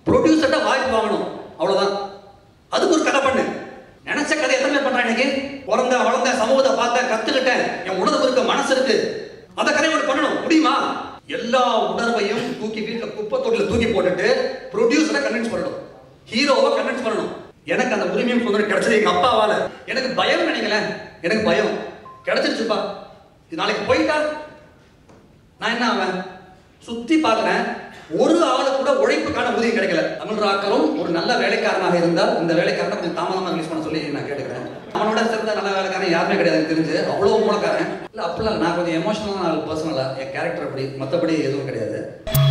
ப்ரொடியூசர்கிட்ட வாய்ப்பு வாங்கணும் அவ்வளவுதான் அதுக்கு ஒரு கதை பண்ணு நினைச்ச கதை எத்தனை பேர் பண்றான் இன்னைக்கு பிறந்த வளர்ந்த சமூகத்தை பார்த்தேன் கத்துக்கிட்டேன் என் உணர்வு இருக்கு மனசு இருக்கு அந்த கதையை கூட பண்ணணும் முடியுமா எல்லா உணர்வையும் தூக்கி வீட்டுல குப்பை தொட்டில தூக்கி போட்டுட்டு ப்ரொடியூசரை கன்வின்ஸ் பண்ணணும் ஹீரோவை கன்வின்ஸ் பண்ணணும் எனக்கு அந்த உரிமையும் சுதந்திரம் கிடைச்சது எங்க அப்பாவால எனக்கு பயம் நினைக்கல எனக்கு பயம் கிடைச்சிருச்சுப்பா இது நாளைக்கு போயிட்டா நான் என்ன ஆவேன் சுத்தி பார்க்கிறேன் ஒரு ஆளு கூட உழைப்புக்கான ஊதியம் கிடைக்கல தமிழ் ராக்கரும் ஒரு நல்ல வேலைக்காரனாக இருந்தால் இந்த வேலைக்காரனை கொஞ்சம் தாமதமா ரிலீஸ் பண்ண சொல்லி நான் கேட்டுக்கிறேன் அவனோட சிறந்த நல்ல வேலைக்காரன் யாருமே கிடையாது எனக்கு தெரிஞ்சு அவ்வளவு மூலக்காரன் இல்ல அப்படிலாம் இல்ல. நான் கொஞ்சம் எமோஷனலான ஆள் பர்சனலா என் கேரக்டர் அப்படி மற்றபடி எதுவும் கிடையாது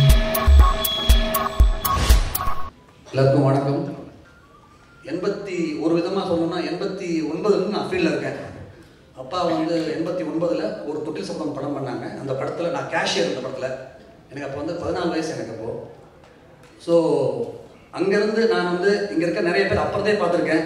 எல்லாருக்கும் வணக்கம் எண்பத்தி ஒரு விதமா சொல்லணும்னா எண்பத்தி ஒன்பதுல நான் ஃபீல்டில் இருக்கேன் அப்பா வந்து எண்பத்தி ஒன்பதுல ஒரு தொட்டில் சம்பளம் படம் பண்ணாங்க அந்த படத்துல நான் கேஷியர் இந்த படத்துல எனக்கு அப்போ வந்து பதினாலு வயசு எனக்கு அப்போ ஸோ அங்கேருந்து நான் வந்து இங்கே இருக்க நிறைய பேர் அப்புறதே பார்த்துருக்கேன்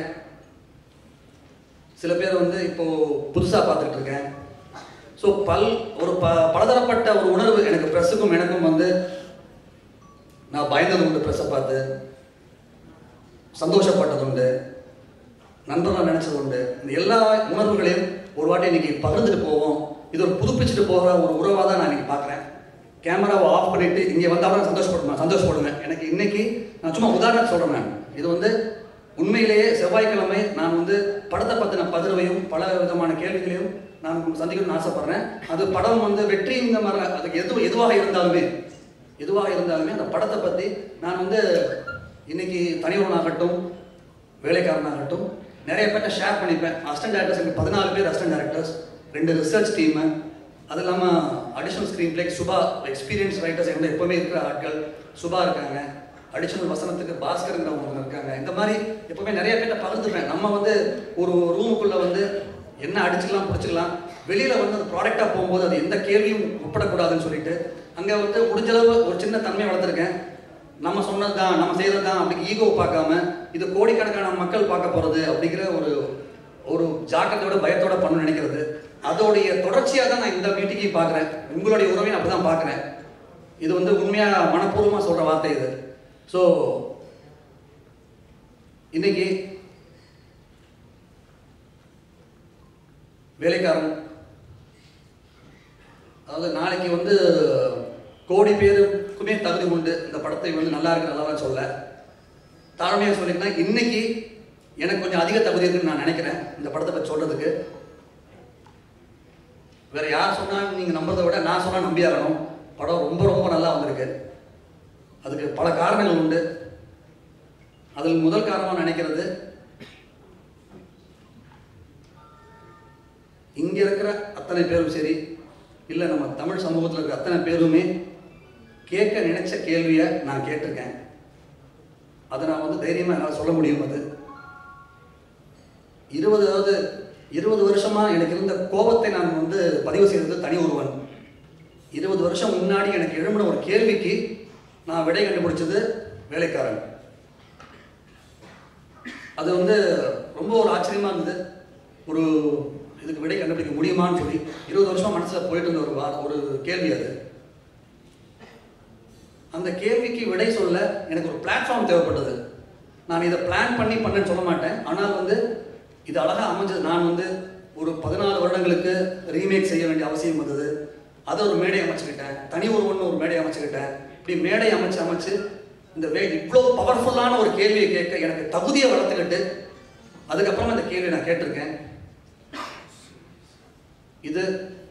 சில பேர் வந்து இப்போ புதுசாக பார்த்துட்டு இருக்கேன் ஸோ பல் ஒரு ப பலதரப்பட்ட ஒரு உணர்வு எனக்கு ப்ரெஸ்ஸுக்கும் எனக்கும் வந்து நான் பயந்தது உண்டு ப்ரெஸ்ஸை பார்த்து சந்தோஷப்பட்டது உண்டு நண்பர்கள் நினைச்சது உண்டு இந்த எல்லா உணர்வுகளையும் ஒரு வாட்டி இன்னைக்கு பகிர்ந்துட்டு போவோம் இது ஒரு புதுப்பிச்சுட்டு போகிற ஒரு உறவாக தான் நான் இன்னைக்கு பார்க்குறேன் கேமராவை ஆஃப் பண்ணிட்டு இங்கே வந்தாலும் சந்தோஷப்படுவேன் சந்தோஷப்படுவேன் எனக்கு இன்னைக்கு நான் சும்மா உதாரணம் சொல்கிறேன் நான் இது வந்து உண்மையிலேயே செவ்வாய்க்கிழமை நான் வந்து படத்தை பற்றின பதிர்வையும் பல விதமான கேள்விகளையும் நான் சந்திக்கணும்னு ஆசைப்படுறேன் அது படம் வந்து வெற்றி இந்த மாதிரி அதுக்கு எது எதுவாக இருந்தாலுமே எதுவாக இருந்தாலுமே அந்த படத்தை பற்றி நான் வந்து இன்னைக்கு தனியவனாகட்டும் வேலைக்காரனாகட்டும் நிறைய பேர்ட்ட ஷேர் பண்ணிப்பேன் அசிஸ்டன்ட் டேரக்டர்ஸ் எனக்கு பதினாலு பேர் அசிஸ்டன்ட் டேரக்டர்ஸ் ரெண்டு ரிசர்ச் டீமு அது இல்லாமல் அடிஷனல் ஸ்க்ரீன் பிளேக்கு சுபா எக்ஸ்பீரியன்ஸ் ரைட்டர்ஸ் எங்க எப்பவுமே இருக்கிற ஆட்கள் சுபா இருக்காங்க அடிஷனல் வசனத்துக்கு பாஸ்கருங்கிறவங்க இருக்காங்க இந்த மாதிரி எப்பவுமே நிறைய பேர்ட்ட பகிர்ந்துப்பேன் நம்ம வந்து ஒரு ரூமுக்குள்ள வந்து என்ன அடிச்சுக்கலாம் பிடிச்சிக்கலாம் வெளியில வந்து அது ப்ராடக்டாக போகும்போது அது எந்த கேள்வியும் உட்படக்கூடாதுன்னு சொல்லிட்டு அங்கே வந்து முடிஞ்சளவு ஒரு சின்ன தன்மை வளர்த்துருக்கேன் நம்ம சொன்னது தான் நம்ம செய்யறது தான் அப்படி ஈகோ பார்க்காம இது கோடிக்கணக்கான மக்கள் பார்க்க போறது அப்படிங்கிற ஒரு ஒரு ஜாக்கிரதையோட பயத்தோட பண்ண நினைக்கிறது அதோடைய தொடர்ச்சியாக தான் நான் இந்த மீட்டிங்கையும் பார்க்குறேன் உங்களுடைய உறவையும் அப்படி தான் பார்க்குறேன் இது வந்து உண்மையாக மனப்பூர்வமாக சொல்கிற வார்த்தை இது ஸோ இன்னைக்கு வேலைக்காரன் அதாவது நாளைக்கு வந்து கோடி பேருக்குமே தகுதி உண்டு இந்த படத்தை வந்து நல்லா இருக்கு நல்லா சொல்ல தாழ்மையாக சொல்லிங்கன்னா இன்னைக்கு எனக்கு கொஞ்சம் அதிக தகுதி இருக்குன்னு நான் நினைக்கிறேன் இந்த படத்தை பற்றி சொல்றதுக்கு வேற யார் சொன்னாலும் நீங்க நம்புறதை விட நான் சொன்னா நம்பியாகணும் படம் ரொம்ப ரொம்ப நல்லா வந்திருக்கு அதுக்கு பல காரணங்கள் உண்டு அதில் முதல் காரணமாக நினைக்கிறது இங்க இருக்கிற அத்தனை பேரும் சரி இல்லை நம்ம தமிழ் சமூகத்தில் இருக்கிற அத்தனை பேருமே கேட்க நினைச்ச கேள்வியை நான் கேட்டிருக்கேன் அதை நான் வந்து தைரியமாக என்னால் சொல்ல முடியும் அது இருபதாவது இருபது வருஷமா எனக்கு இருந்த கோபத்தை நான் வந்து பதிவு செய்தது தனி ஒருவன் இருபது வருஷம் முன்னாடி எனக்கு எழும்பின ஒரு கேள்விக்கு நான் விடை கண்டுபிடிச்சது வேலைக்காரன் அது வந்து ரொம்ப ஒரு ஆச்சரியமா இருந்தது ஒரு இதுக்கு விடை கண்டுபிடிக்க முடியுமான்னு சொல்லி இருபது வருஷமா மனசுல போயிட்டு இருந்த ஒரு வா- ஒரு கேள்வி அது அந்த கேள்விக்கு விடை சொல்ல எனக்கு ஒரு பிளாட்ஃபார்ம் தேவைப்பட்டது நான் இதை பிளான் பண்ணி பண்ணேன்னு சொல்ல மாட்டேன் ஆனால் வந்து இது அழகா அமைஞ்சது நான் வந்து ஒரு பதினாலு வருடங்களுக்கு ரீமேக் செய்ய வேண்டிய அவசியம் வந்தது அதை ஒரு மேடை அமைச்சுக்கிட்டேன் தனி ஒருவன் ஒரு மேடை அமைச்சுக்கிட்டேன் இப்படி மேடை அமைச்சு அமைச்சு இந்த வே இவ்வளோ பவர்ஃபுல்லான ஒரு கேள்வியை கேட்க எனக்கு தகுதியை வளர்த்துக்கிட்டு அதுக்கப்புறமா இந்த கேள்வியை நான் கேட்டிருக்கேன் இது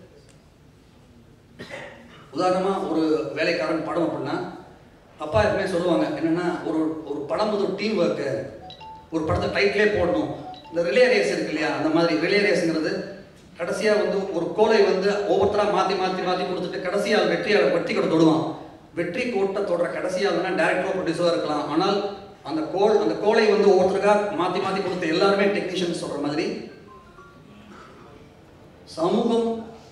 உதாரணமா ஒரு வேலைக்காரன் படம் அப்படின்னா அப்பா எப்பவுமே சொல்லுவாங்க என்னன்னா ஒரு ஒரு படம் வந்து ஒரு டீம் ஒர்க்கு ஒரு படத்தை டைட்டிலே போடணும் இந்த ரிலே ரேஸ் இருக்கு இல்லையா அந்த மாதிரி ரிலே ரேஸுங்கிறது கடைசியா வந்து ஒரு கோலை வந்து ஒவ்வொருத்தரா மாத்தி மாத்தி மாத்தி கொடுத்துட்டு கடைசியா வெற்றியாளர் வெற்றி கூட தொடுவான் வெற்றி கோட்டை தொடர கடைசியா வேணா டேரக்டரோ ப்ரொடியூசரோ இருக்கலாம் ஆனால் அந்த கோல் அந்த கோலை வந்து ஒவ்வொருத்தருக்கா மாத்தி மாத்தி கொடுத்த எல்லாருமே டெக்னீஷியன் சொல்ற மாதிரி சமூகம்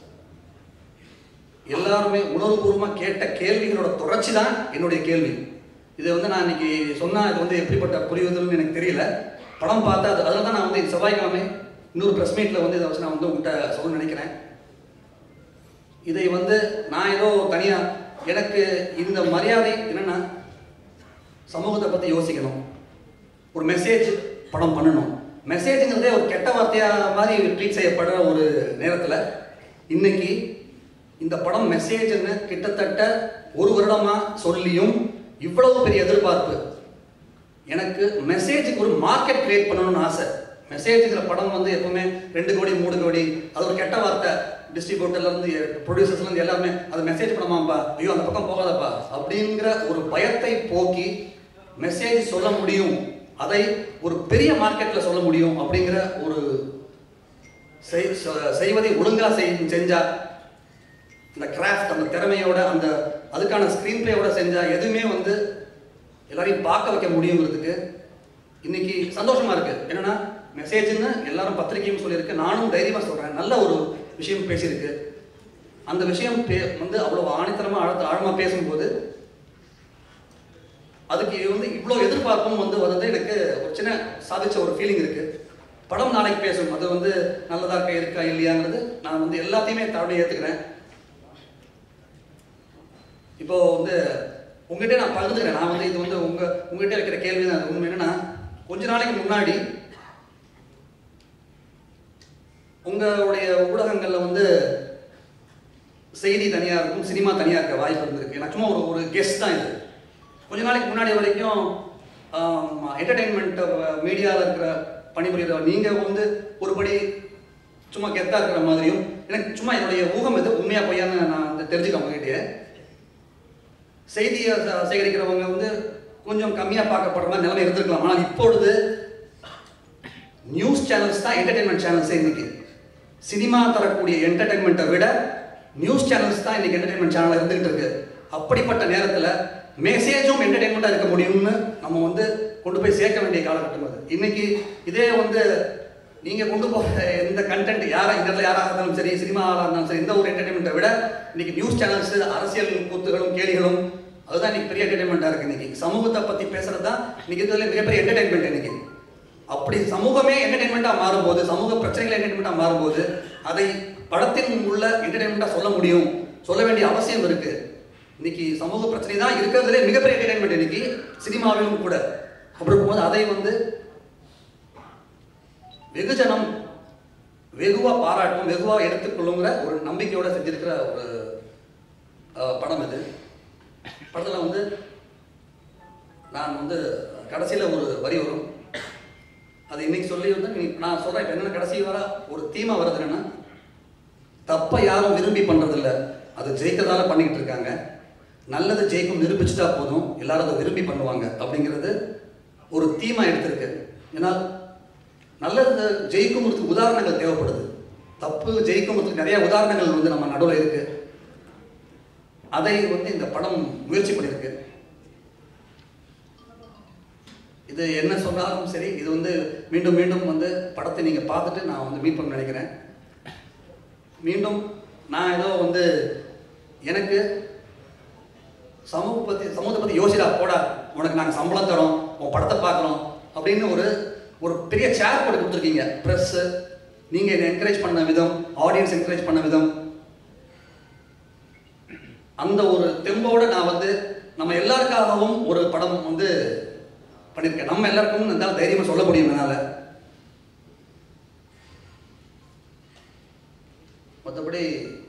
எல்லாருமே உணர்வுபூர்வமா கேட்ட கேள்விகளோட தொடர்ச்சி தான் என்னுடைய கேள்வி இதை வந்து நான் இன்னைக்கு சொன்னா இது வந்து எப்படிப்பட்ட புரியுதுன்னு எனக்கு தெரியல படம் பார்த்தா அது அதில் தான் நான் வந்து செவ்வாய்க்கிழமை இன்னொரு ப்ரெஸ் மீட்டில் வந்து இதை வச்சு நான் வந்து உங்கள்கிட்ட சொல்ல நினைக்கிறேன் இதை வந்து நான் ஏதோ தனியா எனக்கு இந்த மரியாதை என்னன்னா சமூகத்தை பற்றி யோசிக்கணும் ஒரு மெசேஜ் படம் பண்ணணும் மெசேஜுங்கிறதே ஒரு கெட்ட வார்த்தையா மாதிரி ட்ரீட் செய்யப்படுற ஒரு நேரத்தில் இன்னைக்கு இந்த படம் மெசேஜ்னு கிட்டத்தட்ட ஒரு வருடமா சொல்லியும் இவ்வளவு பெரிய எதிர்பார்ப்பு எனக்கு மெசேஜுக்கு ஒரு மார்க்கெட் கிரியேட் பண்ணணும்னு ஆசை மெசேஜுங்கிற படம் வந்து எப்பவுமே ரெண்டு கோடி மூணு கோடி அது ஒரு கெட்ட வார்த்தை டிஸ்ட்ரிபியூட்டர்ல இருந்து ப்ரொடியூசர்ஸ்ல இருந்து எல்லாருமே அது மெசேஜ் பண்ணமாப்பா ஐயோ அந்த பக்கம் போகாதப்பா அப்படிங்கிற ஒரு பயத்தை போக்கி மெசேஜ் சொல்ல முடியும் அதை ஒரு பெரிய மார்க்கெட்ல சொல்ல முடியும் அப்படிங்கிற ஒரு செய்- செ- செய்வதை ஒழுங்கா செய்- செஞ்சா அந்த கிராஃப்ட் அந்த திறமையோட அந்த அதுக்கான ஸ்க்ரீன் பிளேயோட செஞ்சா எதுவுமே வந்து எல்லாரையும் பார்க்க வைக்க முடியுங்கிறதுக்கு இன்னைக்கு சந்தோஷமா இருக்கு என்னன்னா மெசேஜ்னு எல்லாரும் பத்திரிகையும் சொல்லியிருக்கு நானும் தைரியமா சொல்றேன் நல்ல ஒரு விஷயம் பேசியிருக்கு அந்த விஷயம் பே வந்து அவ்வளவு ஆணித்தரமா ஆழ ஆழமா பேசும்போது அதுக்கு வந்து இவ்வளோ எதிர்பார்ப்பும் வந்து வந்து எனக்கு ஒரு சின்ன சாதிச்ச ஒரு ஃபீலிங் இருக்கு படம் நாளைக்கு பேசும் அது வந்து நல்லதா இருக்கா இருக்கா இல்லையாங்கிறது நான் வந்து எல்லாத்தையுமே தவணை ஏத்துக்கிறேன் இப்போ வந்து உங்ககிட்ட நான் பகிர்ந்துக்கிறேன் நான் வந்து இது வந்து உங்க உங்ககிட்ட வைக்கிற கேள்வி தான் அது உண்மை என்னன்னா கொஞ்ச நாளைக்கு முன்னாடி உங்களுடைய ஊடகங்கள்ல வந்து செய்தி தனியா இருக்கும் சினிமா தனியா இருக்க வாய்ப்பு இருந்திருக்கு எனக்கு சும்மா ஒரு ஒரு கெஸ்ட் தான் இது கொஞ்ச நாளைக்கு முன்னாடி வரைக்கும் என்டர்டைன்மெண்ட் மீடியாவில் இருக்கிற பணிபுரிகிற நீங்க வந்து ஒருபடி சும்மா கெத்தா இருக்கிற மாதிரியும் எனக்கு சும்மா என்னுடைய ஊகம் இது உண்மையா பொய்யான்னு நான் வந்து தெரிஞ்சுக்க உங்ககிட்டயே செய்தியை ச- சேகரிக்கிறவங்க வந்து கொஞ்சம் கம்மியா பார்க்கப்படுற மாதிரி நிலைமை இருந்திருக்கலாம் ஆனால் இப்பொழுது நியூஸ் சேனல்ஸ் தான் என்டர்டைன்மெண்ட் சேனல்ஸ் இன்னைக்கு சினிமா தரக்கூடிய என்டர்டைன்மெண்ட்டை விட நியூஸ் சேனல்ஸ் தான் இன்னைக்கு என்டர்டைன்மெண்ட் சேனல் இருந்துகிட்டு இருக்கு அப்படிப்பட்ட நேரத்தில் மெசேஜும் என்டர்டைன்மெண்ட்டாக இருக்க முடியும்னு நம்ம வந்து கொண்டு போய் சேர்க்க வேண்டிய காலகட்டம் அது இன்னைக்கு இதே வந்து நீங்க கொண்டு போகிற எந்த கண்டென்ட் யாரா இந்த இடத்துல யாராக இருந்தாலும் சரி சினிமாவாக இருந்தாலும் சரி எந்த ஒரு என்டர்டைன்மெண்ட்டை விட இன்னைக்கு நியூஸ் சேனல்ஸ் அரசியல் கூத்துகளும் கேலிகளும் அதுதான் இன்னைக்கு பெரிய என்டர்டைன்மெண்ட்டாக இருக்கு இன்னைக்கு சமூகத்தை பத்தி பேசுறது தான் இன்னைக்கு இருக்கிறதுல மிகப்பெரிய என்டர்டைன்மெண்ட் இன்னைக்கு அப்படி சமூகமே என்டர்டைன்மெண்ட்டா மாறும்போது சமூக பிரச்சனைகள் என்டர்டைன்மெண்ட்டா மாறும்போது அதை படத்தின் உள்ள என்டர்டைன்மெண்ட்டா சொல்ல முடியும் சொல்ல வேண்டிய அவசியம் இருக்கு இன்னைக்கு சமூக பிரச்சனை தான் இருக்கிறதுலே மிகப்பெரிய என்டர்டைன்மெண்ட் இன்னைக்கு சினிமாவிலும் கூட அப்படி இருக்கும்போது அதை வந்து வெகுஜனம் வெகுவா பாராட்டும் வெகுவா எடுத்துக்கொள்ளுங்கிற ஒரு நம்பிக்கையோட செஞ்சிருக்கிற ஒரு அஹ், படம் இது படத்துல வந்து நான் வந்து கடைசியில ஒரு வரி வரும் அது இன்னைக்கு சொல்லி வந்து நீ நான் சொல்றேன் இப்ப என்னன்னா கடைசி வர ஒரு தீமா வருது என்னன்னா தப்பை யாரும் விரும்பி பண்றதில்ல அது ஜெயிக்கிறதால பண்ணிக்கிட்டு இருக்காங்க நல்லது ஜெயிக்கும் நிரூபிச்சுட்டா போதும் எல்லாரும் அதை விரும்பி பண்ணுவாங்க அப்படிங்கிறது ஒரு தீமா எடுத்திருக்கு ஏன்னா நல்லது ஜெயிக்கும்ங்கிறதுக்கு உதாரணங்கள் தேவைப்படுது தப்பு ஜெயிக்கும்ங்கிறதுக்கு நிறைய உதாரணங்கள் வந்து நம்ம நடுவில் இருக்கு அதை வந்து இந்த படம் முயற்சி பண்ணியிருக்கு இது என்ன சொன்னாலும் சரி இது வந்து மீண்டும் மீண்டும் வந்து படத்தை நீங்க பார்த்துட்டு நான் வந்து மீட் பண்ண நினைக்கிறேன் மீண்டும் நான் ஏதோ வந்து எனக்கு சமூக பத்தி சமூகத்தை பத்தி யோசிடா போடா உனக்கு நாங்கள் சம்பளம் தரோம் உன் படத்தை பார்க்குறோம் அப்படின்னு ஒரு ஒரு பெரிய சேர் போட்டு கொடுத்துருக்கீங்க ப்ரெஸ் நீங்க என்னை என்கரேஜ் பண்ண விதம் ஆடியன்ஸ் என்கரேஜ் பண்ண விதம் அந்த ஒரு தெம்போட நான் வந்து நம்ம எல்லாருக்காகவும் ஒரு படம் வந்து பண்ணியிருக்கேன் நம்ம எல்லாருக்கும் இருந்தாலும் தைரியமா சொல்ல முடியும் என்னால மற்றபடி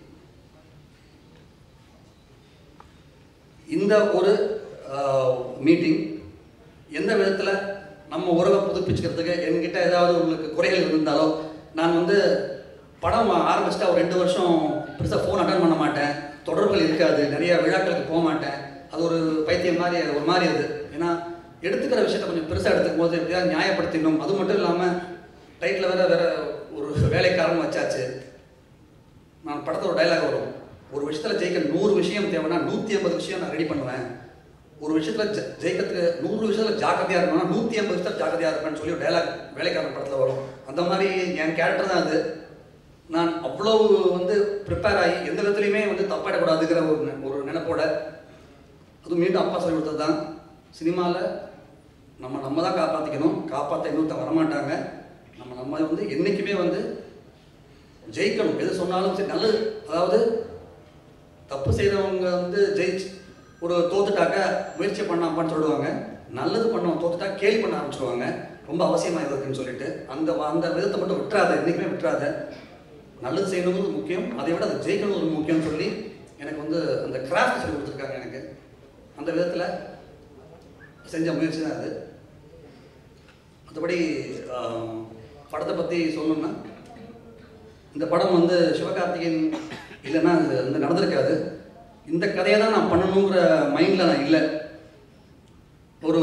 இந்த ஒரு மீட்டிங் எந்த விதத்தில் நம்ம உறவை புதுப்பிச்சுக்கிறதுக்கு என்கிட்ட ஏதாவது உங்களுக்கு குறைகள் இருந்தாலோ நான் வந்து படம் ஆரம்பிச்சிட்டா ஒரு ரெண்டு வருஷம் பெருசாக ஃபோன் அட்டன் பண்ண மாட்டேன் தொடர்புகள் இருக்காது நிறைய விழாக்களுக்கு போக மாட்டேன் அது ஒரு பைத்தியம் மாதிரி ஒரு மாதிரி அது ஏன்னா எடுத்துக்கிற விஷயத்த கொஞ்சம் பெருசாக எடுத்துக்கும் போது எப்படியாவது நியாயப்படுத்திடணும் அது மட்டும் இல்லாமல் டைட்டில் வேற வேற ஒரு வேலைக்காரன் வச்சாச்சு நான் படத்தோட டைலாக் வரும் ஒரு விஷயத்துல ஜெயிக்க நூறு விஷயம் தேவைன்னா நூற்றி ஐம்பது விஷயம் நான் ரெடி பண்ணுவேன் ஒரு விஷயத்துல ஜெ- ஜெயிக்கிறதுக்கு நூறு விஷயத்துல ஜாக்கிரதையா இருக்கணும்னா நூற்றி ஐம்பது விஷயத்துல ஜாக்கிரதையா இருப்பேன்னு சொல்லி ஒரு டைலாக் வேலைக்காரன் படத்துல வரும் அந்த மாதிரி என் கேரக்டர் தான் அது நான் அவ்வளவு வந்து ப்ரிப்பேர் ஆகி எந்த விதத்துலையுமே வந்து தப்பாயிடக்கூடாதுங்கிற ஒரு நெ- ஒரு நினைப்போட அதுவும் மீண்டும் அப்பா சொல்லி கொடுத்தது தான் சினிமாவில் நம்ம நம்ம தான் காப்பாற்றிக்கணும் காப்பாற்ற இன்னொருத்தன் வரமாட்டாங்க நம்ம நம்ம வந்து என்றைக்குமே வந்து ஜெயிக்கணும் எது சொன்னாலும் சரி நல்லது அதாவது தப்பு செய்கிறவங்க வந்து ஜெயிச்சு ஒரு தோத்துட்டாக்க முயற்சி பண்ணாமான்னு சொல்லுவாங்க நல்லது பண்ணவன் தோத்துட்டா கேலி பண்ண ஆரம்பிச்சிருவாங்க ரொம்ப அவசியமாக இருக்குன்னு சொல்லிட்டு அந்த அந்த விதத்தை மட்டும் விட்டுறாத என்றைக்குமே விட்டுறாத நல்லது செய்யணுங்கிறது முக்கியம் அதை விட அதை ஜெயிக்கணுங்கிறது முக்கியம்னு சொல்லி எனக்கு வந்து அந்த கிராஃப்ட் சொல்லி கொடுத்துருக்காங்க எனக்கு அந்த விதத்தில் செஞ்ச முயற்சி தான் அது மற்றபடி ஆஹ், படத்தை பற்றி சொல்லணும்னா இந்த படம் வந்து சிவகார்த்திகேயன் இல்லைன்னா அது வந்து நடந்திருக்காது இந்த கதையை தான் நான் பண்ணணுங்கிற மைண்டில் நான் இல்லை ஒரு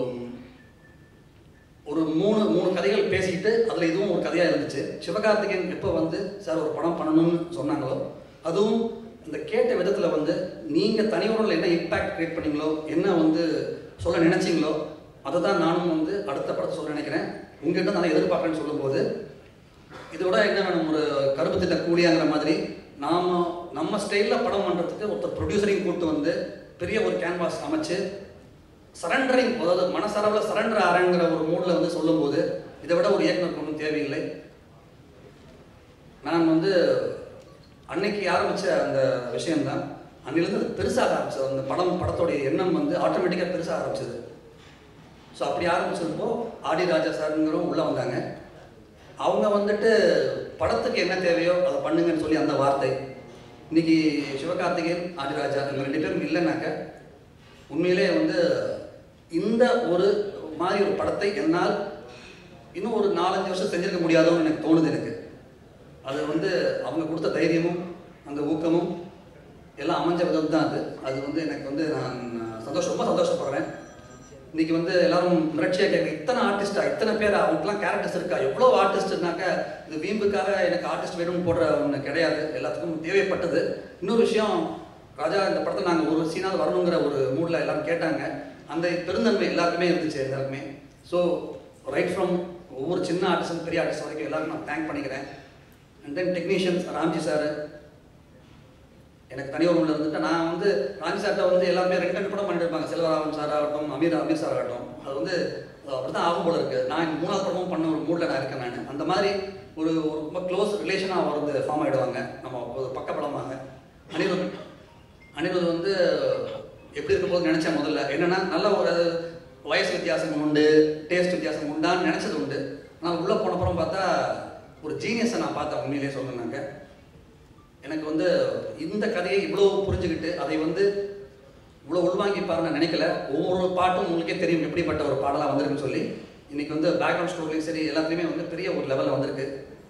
ஒரு மூணு மூணு கதைகள் பேசிக்கிட்டு அதில் இதுவும் ஒரு கதையாக இருந்துச்சு சிவகார்த்திகேயன் எப்போ வந்து சார் ஒரு படம் பண்ணணும்னு சொன்னாங்களோ அதுவும் இந்த கேட்ட விதத்தில் வந்து நீங்கள் தனி உடலில் என்ன இம்பேக்ட் கிரியேட் பண்ணீங்களோ என்ன வந்து சொல்ல நினைச்சீங்களோ அதை தான் நானும் வந்து அடுத்த படத்தை சொல்ல நினைக்கிறேன் உங்ககிட்ட நான் எதிர்பார்க்குறேன்னு சொல்லும்போது இதோட என்ன வேணும் ஒரு கருப்பு திட்ட கூலியாங்கிற மாதிரி நாம நம்ம ஸ்டைலில் படம் பண்ணுறதுக்கு ஒருத்தர் ப்ரொடியூசரையும் கூப்பிட்டு வந்து பெரிய ஒரு கேன்வாஸ் அமைச்சு சரண்டரிங் அதாவது மனசளவில் சரண்டர் ஆறங்கிற ஒரு மூடில் வந்து சொல்லும்போது இதை விட ஒரு இயக்குனர் ஒன்றும் தேவையில்லை நான் வந்து அன்னைக்கு ஆரம்பித்த அந்த விஷயம்தான் அன்னிலேருந்து அது பெருசாக ஆரம்பிச்சது அந்த படம் படத்தோடைய எண்ணம் வந்து ஆட்டோமேட்டிக்காக பெருசாக ஆரம்பிச்சது ஸோ அப்படி ஆரம்பிச்சதுப்போ ஆடி ராஜா சாருங்கிறவங்க உள்ளே வந்தாங்க அவங்க வந்துட்டு படத்துக்கு என்ன தேவையோ அதை பண்ணுங்கன்னு சொல்லி அந்த வார்த்தை இன்னைக்கு சிவகார்த்திகேயன் ஆதிராஜா இவங்க ரெண்டு பேரும் இல்லைனாக்க உண்மையிலே வந்து இந்த ஒரு மாதிரி ஒரு படத்தை என்னால் இன்னும் ஒரு நாலஞ்சு வருஷம் செஞ்சிருக்க முடியாதோன்னு எனக்கு தோணுது எனக்கு அது வந்து அவங்க கொடுத்த தைரியமும் அந்த ஊக்கமும் எல்லாம் அமைஞ்ச விதம் தான் அது அது வந்து எனக்கு வந்து நான் சந்தோஷம் ரொம்ப சந்தோஷப்படுறேன் இன்னைக்கு வந்து எல்லாரும் மிரட்சியாக கேட்க இத்தனை ஆர்டிஸ்டா இத்தனை பேர் அவங்களுக்குலாம் கேரக்டர்ஸ் இருக்கா எவ்வளோ ஆர்டிஸ்ட்னாக்க இது வீம்புக்காக எனக்கு ஆர்டிஸ்ட் வேணும்னு போடுற ஒன்று கிடையாது எல்லாத்துக்கும் தேவைப்பட்டது இன்னொரு விஷயம் ராஜா இந்த படத்தில் நாங்கள் ஒரு சீனாவது வரணுங்கிற ஒரு மூடில் எல்லாரும் கேட்டாங்க அந்த பெருந்தன்மை எல்லாருக்குமே இருந்துச்சு எல்லாருக்குமே ஸோ ரைட் ஃப்ரம் ஒவ்வொரு சின்ன ஆர்டிஸ்ட் பெரிய ஆர்டிஸ்ட் வரைக்கும் எல்லாருக்கும் நான் தேங்க் பண்ணிக்கிறேன் and then technicians Ramji sir எனக்கு தனி ஒரு இருந்துட்டு நான் வந்து ராஜி சார்ட்ட வந்து எல்லாமே ரெண்டு ரெண்டு படம் பண்ணிட்டு இருப்பாங்க செல்வராமன் சார் ஆகட்டும் அமீர் அமீர் சார் ஆகட்டும் அது வந்து அப்படி தான் ஆகும் போல இருக்கு நான் இந்த மூணாவது படமும் பண்ண ஒரு மூடில் நான் இருக்கேன் நான் அந்த மாதிரி ஒரு ஒரு ரொம்ப க்ளோஸ் ரிலேஷனாக வந்து ஃபார்ம் ஆகிடுவாங்க நம்ம ஒரு பக்க படமாக அனிருத் அனிருத் வந்து எப்படி இருக்க போது நினச்சேன் முதல்ல என்னன்னா நல்ல ஒரு வயசு வித்தியாசம் உண்டு டேஸ்ட் வித்தியாசம் உண்டான்னு நினச்சது உண்டு ஆனால் உள்ளே போனப்புறம் பார்த்தா ஒரு ஜீனியஸை நான் பார்த்தேன் உண்மையிலேயே சொல்லணுனாக்க எனக்கு வந்து இந்த கதையை இவ்வளோ புரிஞ்சுக்கிட்டு அதை வந்து இவ்வளோ உள்வாங்கிப்பாருன்னு நான் நினைக்கல ஒவ்வொரு பாட்டும் உங்களுக்கே தெரியும் எப்படிப்பட்ட ஒரு பாடலாக வந்திருக்குன்னு சொல்லி இன்னைக்கு வந்து பேக்ரவுண்ட் ஸ்டோரிலையும் சரி எல்லாத்துலேயுமே வந்து பெரிய ஒரு லெவலில் வந்திருக்கு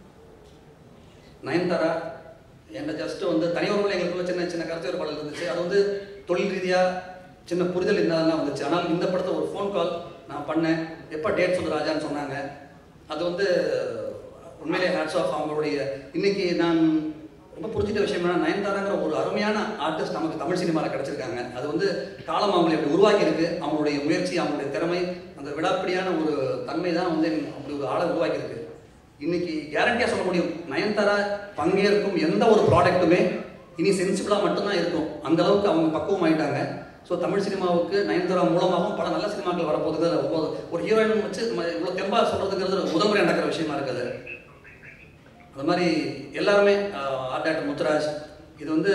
நயன்தாரா என்கிட்ட ஜஸ்ட் வந்து தனியார் எங்களுக்குள்ள சின்ன சின்ன கருத்து வேறுபாடு இருந்துச்சு அது வந்து தொழில் ரீதியாக சின்ன புரிதல் இல்லாதெல்லாம் வந்துச்சு ஆனால் இந்த படத்தை ஒரு ஃபோன் கால் நான் பண்ணேன் எப்போ டேட் சொல்லு ராஜான்னு சொன்னாங்க அது வந்து உண்மையிலே ஹேட்ஸ் ஆஃப் அவங்களுடைய இன்னைக்கு நான் ரொம்ப புரிஞ்சிட்ட விஷயம் என்னன்னா நயன்தாராங்கிற ஒரு அருமையான ஆர்டிஸ்ட் நமக்கு தமிழ் சினிமாவில் கிடைச்சிருக்காங்க அது வந்து காலம் அவங்களை அப்படி உருவாக்கி இருக்கு அவங்களுடைய முயற்சி அவங்களுடைய திறமை அந்த விடாப்பிடியான ஒரு தன்மை தான் வந்து அப்படி ஒரு ஆளை உருவாக்கி இருக்கு இன்னைக்கு கேரண்டியாக சொல்ல முடியும் நயன்தாரா பங்கேற்கும் எந்த ஒரு ப்ராடக்ட்டுமே இனி சென்சிபிளாக மட்டும்தான் இருக்கும் அந்த அளவுக்கு அவங்க பக்குவம் ஆயிட்டாங்க ஸோ தமிழ் சினிமாவுக்கு நயன்தாரா மூலமாகவும் பல நல்ல சினிமாக்கள் வரப்போகுது ஒரு- ஒரு ஹீரோயின் வச்சு நம்ம இவ்வளோ தெம்பா சொல்றதுங்கிறது முதல் முறை நடக்கிற விஷயமா இருக்குது அந்த மாதிரி எல்லாருமே ஆர்ட் டைரக்டர் முத்துராஜ் இது வந்து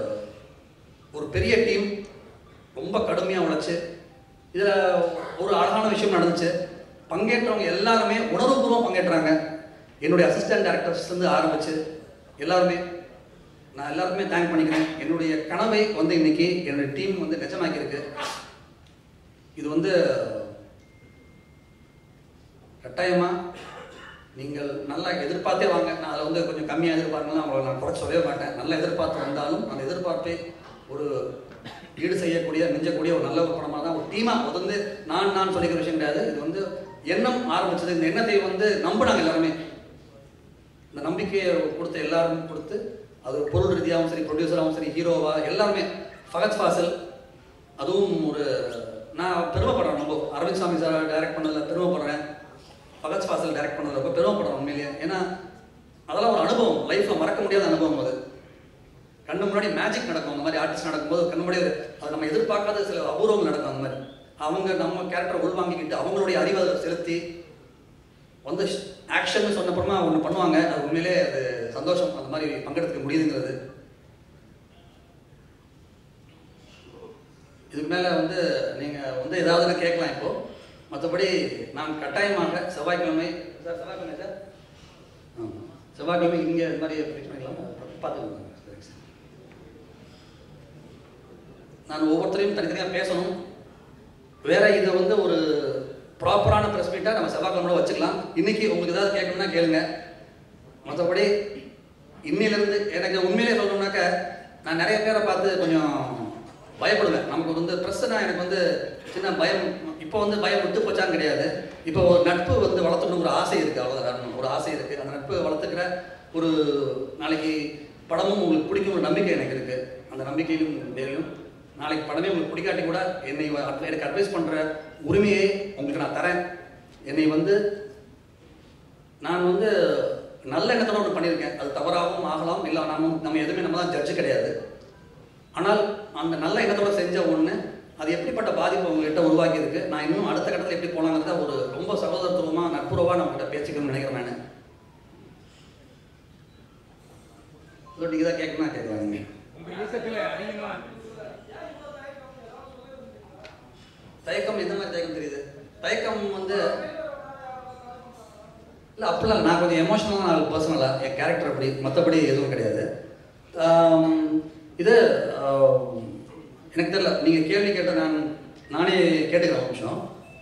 ஒரு பெரிய டீம் ரொம்ப கடுமையாக உழைச்சு இதில் ஒரு அழகான விஷயம் நடந்துச்சு பங்கேற்றவங்க எல்லாருமே உணர்வுபூர்வம் பங்கேற்றாங்க என்னுடைய அசிஸ்டன்ட் டேரக்டர்ஸ்லேருந்து ஆரம்பிச்சு எல்லாருமே நான் எல்லாருக்குமே தேங்க் பண்ணிக்கிறேன் என்னுடைய கனவை வந்து இன்னைக்கு என்னுடைய டீம் வந்து நிஜமாக்கியிருக்கு இது வந்து கட்டாயமா நீங்கள் நல்லா எதிர்பார்த்தே வாங்க நான் அதில் வந்து கொஞ்சம் கம்மியாக எதிர்பார்க்கலாம் அவங்கள நான் குறைச்சி சொல்லவே மாட்டேன் நல்லா எதிர்பார்த்து வந்தாலும் அந்த எதிர்பார்ப்பை ஒரு ஈடு செய்யக்கூடிய மிஞ்சக்கூடிய ஒரு நல்ல ஒரு படமாக தான் ஒரு டீமாக வந்து நான் நான் சொல்லிக்கிற விஷயம் கிடையாது இது வந்து எண்ணம் ஆரம்பிச்சது இந்த எண்ணத்தை வந்து நம்பினாங்க எல்லாருமே இந்த நம்பிக்கையை கொடுத்த எல்லாரும் கொடுத்து அது பொருள் ரீதியாகவும் சரி ப்ரொடியூசராகவும் சரி ஹீரோவா எல்லாருமே ஃபகத் ஃபாசில் அதுவும் ஒரு நான் பெருமைப்படுறேன் ரொம்ப அரவிந்த் சாமி சார் டைரக்ட் பண்ணதில் பெருமைப்படுறேன் ஃபகத் ஃபாசில் டைரக்ட் பண்ணதில் ரொம்ப பெருமைப்படுறேன் உண்மையிலேயே ஏன்னா அதெல்லாம் ஒரு அனுபவம் லைஃப்பில் மறக்க முடியாத அனுபவம் அது கண்ணு முன்னாடி மேஜிக் நடக்கும் அந்த மாதிரி ஆர்டிஸ்ட் நடக்கும்போது கண்ணு முன்னாடி ஒரு- அது நம்ம எதிர்பார்க்காத சில அபூர்வங்கள் நடக்கும் அந்த மாதிரி அவங்க நம்ம கேரக்டர் உள்வாங்கிக்கிட்டு அவங்களுடைய அறிவை அதில் செலுத்தி வந்து ஆக்ஷன் சொன்னப்புறமா ஒன்று பண்ணுவாங்க அது உண்மையிலே அது சந்தோஷம் அந்த மாதிரி பங்கெடுத்துக்க முடியுதுங்கிறது இதுக்கு மேலே வந்து நீங்கள் வந்து ஏதாவது கேட்கலாம் இப்போ மற்றபடி நாம் கட்டாயமாக செவ்வாய்க்கிழமை சார் செவ்வாய்க்கிழமை சார் ஆமாம் செவ்வாய்க்கிழமை இங்கே இது மாதிரி ஃபிக்ஸ் பண்ணிக்கலாம் பார்த்துக்கோங்க சரி சார் நான் ஒவ்வொருத்தரையும் தனித்தனியாக பேசணும் வேற இதை வந்து ஒரு ப்ராப்பரான ப்ரெஸ் மீட்டாக நம்ம செவ்வாய்க்கிழமை வச்சுக்கலாம் இன்னைக்கு உங்களுக்கு ஏதாவது கேட்கணும்னா கேளுங்க மற்றபடி இன்னிலிருந்து எனக்கு உண்மையிலே சொல்லணும்னாக்க நான் நிறைய பேரை பார்த்து கொஞ்சம் பயப்படுவேன் நமக்கு வந்து ப்ரெஸ்ஸுனா எனக்கு வந்து சின்ன பயம் இப்போ வந்து பயம் விட்டு போச்சான்னு கிடையாது இப்போ ஒரு நட்பு வந்து வளர்த்துக்கணும் ஒரு ஆசை இருக்குது அவ்வளோதான் ஒரு ஆசை இருக்குது அந்த நட்பு வளர்த்துக்கிற ஒரு நாளைக்கு படமும் உங்களுக்கு பிடிக்கும் ஒரு நம்பிக்கை எனக்கு இருக்குது அந்த நம்பிக்கையிலும் தெரியும் நாளைக்கு படமே உங்களுக்கு பிடிக்காட்டி கூட என்னை வ- எனக்கு அட்வைஸ் பண்ணுற உரிமையை உங்களுக்கு நான் தரேன் என்னை வந்து நான் வந்து நல்ல எண்ணத்தோட ஒன்று பண்ணியிருக்கேன் அது தவறாகவும் ஆகலாம் இல்லை நம்ம நம்ம எதுவுமே நம்ம தான் ஜட்ஜு கிடையாது ஆனால் அந்த நல்ல எண்ணத்தோட செஞ்ச ஒன்று அது எப்படிப்பட்ட பாதிப்பு உங்ககிட்ட உருவாக்கி இருக்கு நான் இன்னும் அடுத்த கட்டத்தில் எப்படி போலாங்கிறத ஒரு ரொம்ப சகோதரத்துவமாக நட்புறவாக நம்ம கிட்ட பேசிக்கணும்னு நினைக்கிறேன் நான் நீங்கள் தான் கேட்கணும் கேட்கலாம் நீங்கள் உங்க இயக்கத்துல அதிகமா தயக்கம் எந்த மாதிரி தயக்கம் தெரியுது தயக்கம் வந்து இல்லை அப்படிலாம் இல்லை. நான் கொஞ்சம் எமோஷனலாக நான் பர்சனலாக என் கேரக்டர் அப்படி மற்றபடி எதுவும் கிடையாது ஆம், இது ஆம், எனக்கு தெரியல நீங்கள் கேள்வி கேட்ட நான் நானே கேட்டுக்கிறேன் ஒரு நிமிஷம்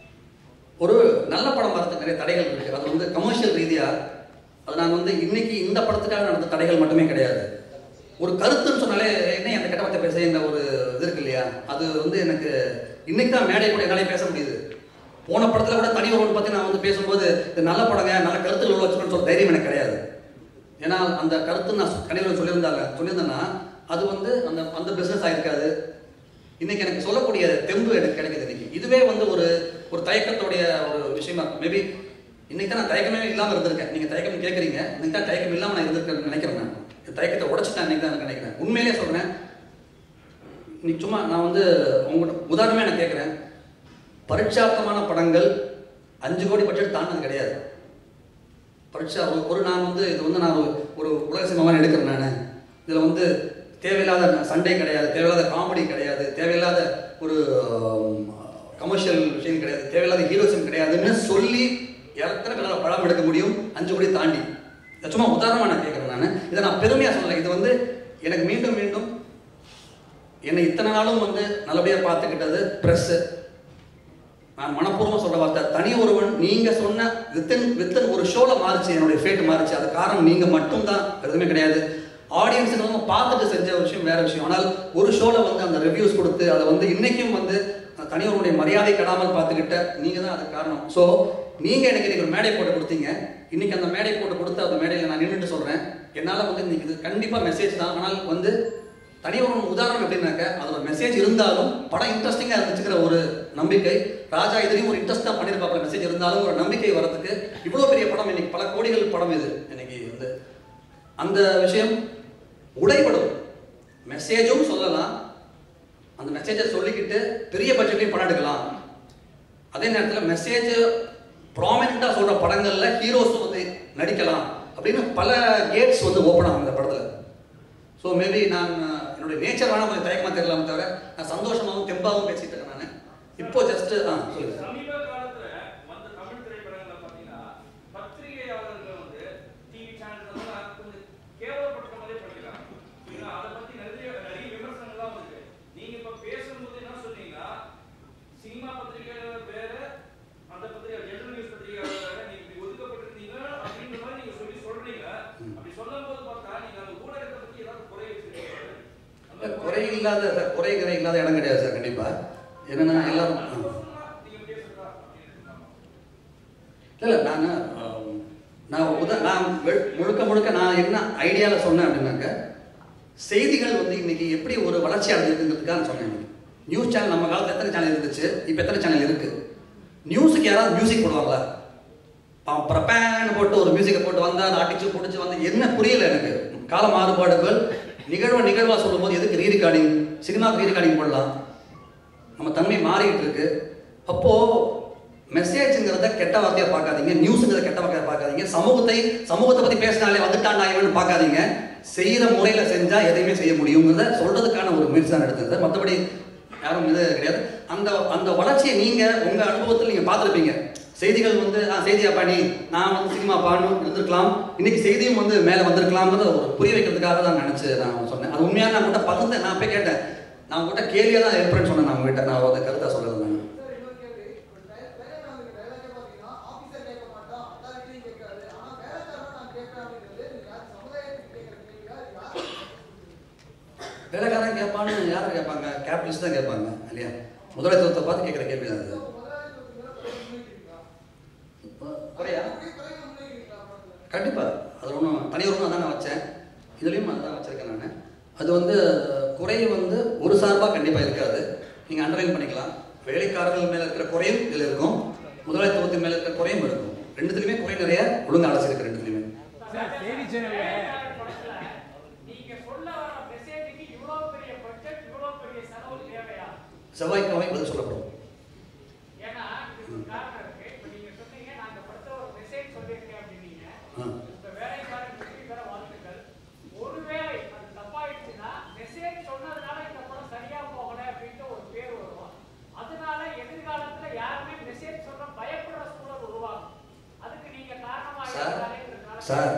ஒரு நல்ல படம் வரதுக்கு நிறைய தடைகள் இருக்கு அது வந்து கமர்ஷியல் ரீதியாக அது நான் வந்து இன்னைக்கு இந்த படத்துக்காக நடந்த தடைகள் மட்டுமே கிடையாது ஒரு கருத்துன்னு சொன்னாலே என்ன அந்த கெட்ட வார்த்தை பேச இந்த ஒரு இது இருக்கு இல்லையா அது வந்து எனக்கு இன்னைக்கு தான் மேடை கூட என்னாலே பேச முடியுது போன படத்துல கூட தனி ஒருவன் பத்தி நான் வந்து பேசும்போது இது நல்ல படங்க நல்ல கருத்துகள் உள்ள வச்சுக்கணும்னு சொல்ல தைரியம் எனக்கு கிடையாது ஏன்னா அந்த கருத்து நான் கனிவன் சொல்லியிருந்தாங்க சொல்லியிருந்தேன்னா அது வந்து அந்த அந்த பிசினஸ் ஆயிருக்காது இன்னைக்கு எனக்கு சொல்லக்கூடிய தெம்பு எனக்கு கிடைக்குது இன்னைக்கு இதுவே வந்து ஒரு ஒரு தயக்கத்தோடைய ஒரு விஷயமா மேபி இன்னைக்கு தான் நான் தயக்கமே இல்லாம இருந்திருக்கேன் நீங்க தயக்கம் கேட்குறீங்க இன்னைக்கு தான் தயக்கம் இல்லாம நான் இருந்திருக்கேன் நினைக்கிறேன் நான் இந்த தயக்கத்தை உடைச்சிட்டேன் இன்னைக்கு தான் நினைக்கிறேன் உண்மையிலேயே சொல்றேன் இன்னைக்கு சும்மா நான் வந்து உங்கள்கிட்ட உதாரணமே நான் கேட்குறேன் பரீட்சார்த்தமான படங்கள் அஞ்சு கோடி பட்ஜெட் தாண்டது கிடையாது பரீட்சா ஒரு- ஒரு நான் வந்து இது வந்து நான் ஒரு- ஒரு உலக சினிமாவாக எடுக்கிறேன் நான் இதில் வந்து தேவையில்லாத சண்டை கிடையாது தேவையில்லாத காமெடி கிடையாது தேவையில்லாத ஒரு கமர்ஷியல் விஷயம் கிடையாது தேவையில்லாத ஹீரோசியம் கிடையாதுன்னு சொல்லி எத்தனை பேரால் படம் எடுக்க முடியும் அஞ்சு கோடி தாண்டி இதை சும்மா உதாரணமாக நான் கேட்குறேன் நான் இதை நான் பெருமையாக சொல்லலை இது வந்து எனக்கு மீண்டும் மீண்டும் என்னை இத்தனை நாளும் வந்து நல்லபடியாக பார்த்துக்கிட்டது ப்ரெஸ்ஸு நான் மனப்பூர்வமா சொல்ற வார்த்தை தனி ஒருவன் நீங்க சொன்ன வித்தின் வித்தின் ஒரு ஷோல மாறுச்சு என்னுடைய ஃபேட் மாறுச்சு அது காரணம் நீங்க மட்டும்தான் எதுவுமே கிடையாது ஆடியன்ஸ் பார்த்துட்டு செஞ்ச ஒரு விஷயம் வேற விஷயம் ஆனால் ஒரு ஷோல வந்து அந்த ரிவ்யூஸ் கொடுத்து அதை வந்து இன்னைக்கும் வந்து தனி ஒருவனுடைய மரியாதை கெடாமல் பார்த்துக்கிட்ட நீங்க தான் அதுக்கு காரணம் ஸோ நீங்க எனக்கு இன்னைக்கு ஒரு மேடை போட்டு கொடுத்தீங்க இன்னைக்கு அந்த மேடை போட்டு கொடுத்து அந்த மேடையில் நான் நின்றுட்டு சொல்றேன் என்னால வந்து இன்னைக்கு இது கண்டிப்பா மெசேஜ் தான் ஆனால் வந்து தனி ஒரு உதாரணம் எப்படின்னாக்க அதோட மெசேஜ் இருந்தாலும் படம் இன்ட்ரெஸ்டிங்காக இருந்துச்சுங்கிற ஒரு நம்பிக்கை ராஜா இதுலையும் ஒரு இன்ட்ரெஸ்டாக பண்ணியிருப்பாப்புல மெசேஜ் இருந்தாலும் ஒரு நம்பிக்கை வரதுக்கு இவ்வளோ பெரிய படம் இன்னைக்கு பல கோடிகள் படம் இது இன்னைக்கு வந்து அந்த விஷயம் உடைபடும் மெசேஜும் சொல்லலாம் அந்த மெசேஜை சொல்லிக்கிட்டு பெரிய பட்ஜெட்லையும் படம் எடுக்கலாம் அதே நேரத்தில் மெசேஜ் ப்ராமினெண்ட்டாக சொல்கிற படங்களில் ஹீரோஸ் வந்து நடிக்கலாம் அப்படின்னு பல கேட்ஸ் வந்து ஓப்பன் ஆகும் இந்த படத்தில் ஸோ மேபி நான் அஹ், என்னுடைய நேச்சர் வேணா கொஞ்சம் தயக்கமாக தெரியலாமே தவிர நான் சந்தோஷமாகவும் தெம்பாகவும் பேசிட்டு இருக்கேன் நான் இப்போ ஜஸ்ட் ஆ சொல்லுங்க சமீப காலத்துல வந்த தமிழ் திரைப்படங்கள்ல பாத்தீங்கன்னா பத்திரிகையாளர்கள் வந்து டிவி சேனல்ஸ் எல்லாம் கொஞ்சம் கேவலப்படுத்த மாதிரி படிக்கிறாங்க சரிங்களா? அதை பத்தி நிறைய நிறைய விமர்சனங்கள்லாம் இருக்கு நீங்க இப்ப பேசும்போது என்ன சொன்னீங்கன்னா சினிமா பத்திரிகையாளர் வேற அந்த பத்திரிகை ஜெனரல் நியூஸ் பத்திரிகையாளர் வேற நீங்க இப்படி ஒதுக்கப்பட்டிருந்தீங்க அப்படின்ற மாதிரி நீங்க சொல்லி சொல்றீங்க அப்படி சொல்லும் போது பார்த்தா நீங்க அந்த ஊடகத்தை பத்தி ஏதாவது குறை வச்சிருக்கீங்க இல்ல, குறை இல்லாத குறை குறை இல்லாத இடம் கிடையாது சார் கண்டிப்பாக என்னன்னா எல்லாரும் ஆ. நீங்க பேசுறதா அப்படின்னு இல்லை இல்லை நான் ஆம், நான் உத நான் வெ- முழுக்க முழுக்க நான் என்ன ஐடியாவில் சொன்னேன் அப்படின்னாக்க செய்திகள் வந்து இன்னைக்கு எப்படி ஒரு வளர்ச்சி அடைஞ்சிருக்குங்கிறதுக்காக நான் சொன்னேன் இன்னைக்கு. நியூஸ் சேனல் நம்ம காலத்தில் எத்தனை சேனல் இருந்துச்சு இப்போ எத்தனை சேனல் இருக்கு நியூஸுக்கு யாராவது மியூசிக் போடுவாங்களா அவன் பிரப்பேன்னு போட்டு ஒரு மியூசிக்கை போட்டு வந்தா அதை அடிச்சு பிடிச்சி வந்து என்ன புரியல எனக்கு கால மாறுபாடுகள் நிகழ்வா நிகழ்வா சொல்லும்போது எதுக்கு ரீ ரெக்கார்டிங் சினிமாவுக்கு ரீ ரெக்கார்டிங் போடலாம் நம்ம தன்மை மாறிக்கிட்டு இருக்கு அப்போ மெசேஜ்ங்கிறத கெட்ட வார்த்தையா பார்க்காதீங்க நியூஸுங்கிறத கெட்ட வார்த்தையா பார்க்காதீங்க சமூகத்தை சமூகத்தை பத்தி பேசினாலே வந்துட்டாண்டா இவன் பார்க்காதீங்க செய்யற முறையில செஞ்சா எதையுமே செய்ய முடியுங்கிறத சொல்றதுக்கான ஒரு முயற்சி தான் எடுத்தது மற்றபடி யாரும் இது கிடையாது அந்த அந்த வளர்ச்சியை நீங்க உங்க அனுபவத்தில் நீங்க பார்த்துருப்பீங்க செய்திகள் வந்து ஆ செய்தியாப்பா நீ நான் வந்து சினிமா பாடணும் இருந்திருக்கலாம் இன்னைக்கு செய்தியும் வந்து மேலே வந்திருக்கலாம்னு ஒரு புரிய வைக்கிறதுக்காக தான் நினைச்சு நான் சொன்னேன் அது உண்மையாக நான் கூட பகிர்ந்தேன் நான் போய் கேட்டேன் நான் உங்ககிட்ட கேள்வியாக தான் இருப்பேன்னு சொன்னேன் நான் உங்ககிட்ட நான் அதை கருத்தாக சொல்லலை நான் சார் இன்னொரு கேள்வி இப்போ டய- வேலைக்காரனுக்கு வேலைக்கே பார்த்தீங்கன்னா ஆஃபீஸர் கேட்க மாட்டான் அத்தாரிட்டியும் கேட்காது ஆனால் வேலைக்காரன் நான் கேட்பேன் அப்படிங்கிறது நீங்க யார் சமுதாயத்துக்கு கேட்குற கேள்வியா யார் வேலைக்காரன் கேட்பான்னு யாரும் கேட்பாங்க கேபிட்டலிஸ்ட் தான் கேட்பாங்க இல்லையா முதலாளித்துவத்தை பார்த்து கேட்குற கேள்வி தான் அது முதலாளித்துவத்துக்கு மேல குறை முன்வைக்கிறீங்களா இப்போ குறையா அப்படியே குறைய முன்வைக்கிறீங்களா படத்துல கண்டிப்பாக அது ஒன்றும் தனி ஒன்று தான் நான் வச்சேன் இதுலேயும் அதுதான் வச்சுருக்கேன் நான் அது வந்து குறை வந்து ஒரு சார்பாக கண்டிப்பாக இருக்காது நீங்கள் அண்டர்லைன் பண்ணிக்கலாம் வேலைக்காரர்கள் மேலே இருக்கிற குறையும் இதில் இருக்கும் முதலாளித்துவத்தின் மேலே இருக்கிற குறையும் இருக்கும் ரெண்டுத்துலையுமே குறை நிறைய ஒழுங்கு அலசிருக்கு ரெண்டுத்துலையுமே சார் செய்தி சேனல்ல படத்துல நீங்க சொல்ல வர மெசேஜுக்கு இவ்வளவு பெரிய பட்ஜெட் இவ்வளவு பெரிய செலவு தேவையா செவ்வாய்க்கிழமை பதில் சொல்லப்படும் ஏன்னா இதுக்கு ஒரு காரணம் இருக்கு இப்ப நீங்க சொன்னீங்க நான் அந்த படத்துல ஒரு மெசேஜ் சொல்லியிருக்கேன் அப்படின்னீங்க ஆ. இந்த வேலைக்காரன் வெற்றி பெற வாழ்த்துக்கள் ஒருவேளை அது தப்பாயிடுச்சுன்னா மெசேஜ் சொன்னதுனால இந்த படம் சரியா போகல அப்படின்ட்டு ஒரு பேர் வரும் அதனால எதிர்காலத்துல யாருமே மெசேஜ் சொல்ற பயப்படுற சூழல் உருவாகும் அதுக்கு நீங்க காரணமா சார் இருக்கிறதாலேங்கிறதுனால சார்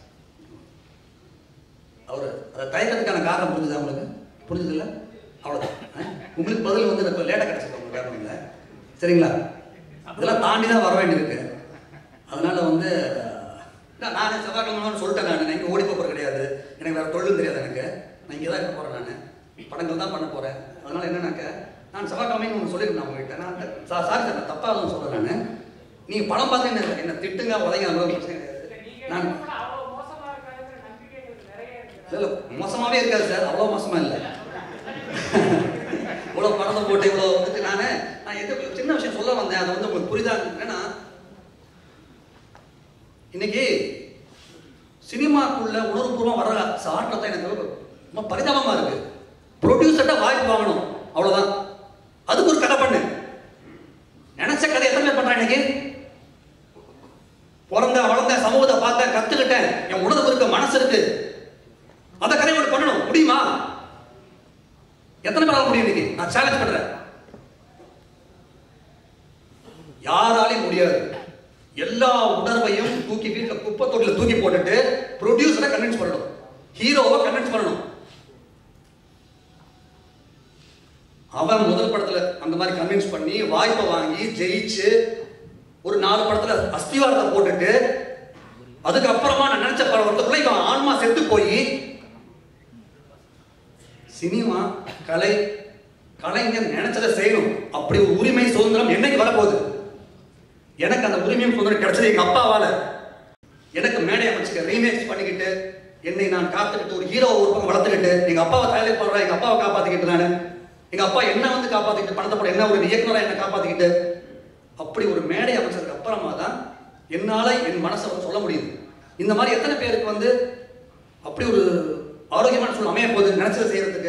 அவர் அதை தயக்கத்துக்கான காரணம் புரிஞ்சுதா உங்களுக்கு புரிஞ்சுதில்ல அவ்வளோதான் ஆ? உங்களுக்கு பதில் வந்து எனக்கு லேட்டாக கிடச்சிருக்கு உங்களுக்கு காரணம் இல்லை சரிங்களா இதெல்லாம் தாண்டி தான் வர வேண்டியிருக்கு அதனால வந்து இல்லை நானே செவ்வாய்க்கிழமை சொல்லிட்டேன் நான் நான் இங்கே ஓடி போகிறது கிடையாது எனக்கு வேறு தொழிலும் தெரியாது எனக்கு நான் இங்கே தான் இருக்க போகிறேன் நான் படங்கள் தான் பண்ண போகிறேன் அதனால என்னன்னாக்க நான் செவ்வாய்க்கிழமைன்னு ஒன்று சொல்லியிருந்தேன் உங்ககிட்ட நான் சார் சாரி சார் நான் தப்பாக எதுவும் சொல்கிறேன் நான் நீங்கள் படம் பார்த்து என்ன என்ன திட்டுங்க உதைங்க அவ்வளோ பிரச்சனை இல்ல, கிடையாது நீங்க நான் எடுத்த படம் அவ்வளவு மோசமா இருக்காதுங்கிற நம்பிக்கை எங்களுக்கு நிறைய இருக்கு இல்லை மோசமாகவே இருக்காது சார் அவ்வளோ மோசமாக இல்லை இவ்வளோ படத்தை போட்டு இவ்வளோ வந்துட்டு நான் நான் எது சின்ன விஷயம் சொல்ல வந்தேன் அதை வந்து உங்களுக்கு புரிதா ஏன்னா இன்னைக்கு சினிமாக்குள்ள உணர்வுபூர்வம் வர ஆட்டத்தை எனக்கு ரொம்ப பரிதாபமாக இருக்கு ப்ரொடியூசர்கிட்ட வாய்ப்பு வாங்கணும் அவ்வளோதான் அதுக்கு ஒரு கதை பண்ணு நினைச்ச கதை எத்தனை பேர் பண்றேன் இன்னைக்கு பிறந்த வளர்ந்த சமூகத்தை பார்த்தேன் கத்துக்கிட்டேன் என் உணர்வு இருக்கு மனசு இருக்கு அந்த கதையை ஒன்று பண்ணணும் முடியுமா எத்தனை பேரால முடியும் இன்னைக்கு நான் சேலஞ்ச் பண்றேன் யாராலையும் முடியாது எல்லா உணர்வையும் தூக்கி வீட்டில் குப்பை தொட்டில தூக்கி போட்டுட்டு ப்ரொடியூசரை கன்வின்ஸ் பண்ணணும் ஹீரோவை கன்வின்ஸ் பண்ணணும் அவன் முதல் படத்துல அந்த மாதிரி கன்வின்ஸ் பண்ணி வாய்ப்பை வாங்கி ஜெயிச்சு ஒரு நாலு படத்துல அஸ்திவாரத்தை போட்டுட்டு அதுக்கப்புறமா நான் நினைச்ச படம் வரதுக்குள்ள இவன் ஆன்மா செத்து போய் சினிமா கலை கலைஞர் நினைச்சதை செய்யணும் அப்படி ஒரு உரிமை சுதந்திரம் என்னைக்கு வரப்போகுது எனக்கு அந்த உரிமையும் சுதந்திரம் கிடைச்சது எங்க அப்பாவால எனக்கு மேடை அமைச்சுக்க ரீமேக்ஸ் பண்ணிக்கிட்டு என்னை நான் காத்துக்கிட்டு ஒரு ஹீரோ ஒரு பக்கம் வளர்த்துக்கிட்டு எங்க அப்பாவை தலையில போடுற எங்க அப்பாவை காப்பாத்திக்கிட்டு நான் எங்க அப்பா என்ன வந்து காப்பாத்திக்கிட்டு பணத்தை போட என்ன ஒரு இயக்குனரா என்ன காப்பாத்திக்கிட்டு அப்படி ஒரு மேடை அமைச்சதுக்கு அப்புறமா தான் என்னால என் மனசை வந்து சொல்ல முடியுது இந்த மாதிரி எத்தனை பேருக்கு வந்து அப்படி ஒரு ஆரோக்கியமான சூழல் அமைய போகுது நினைச்சதை செய்யறதுக்கு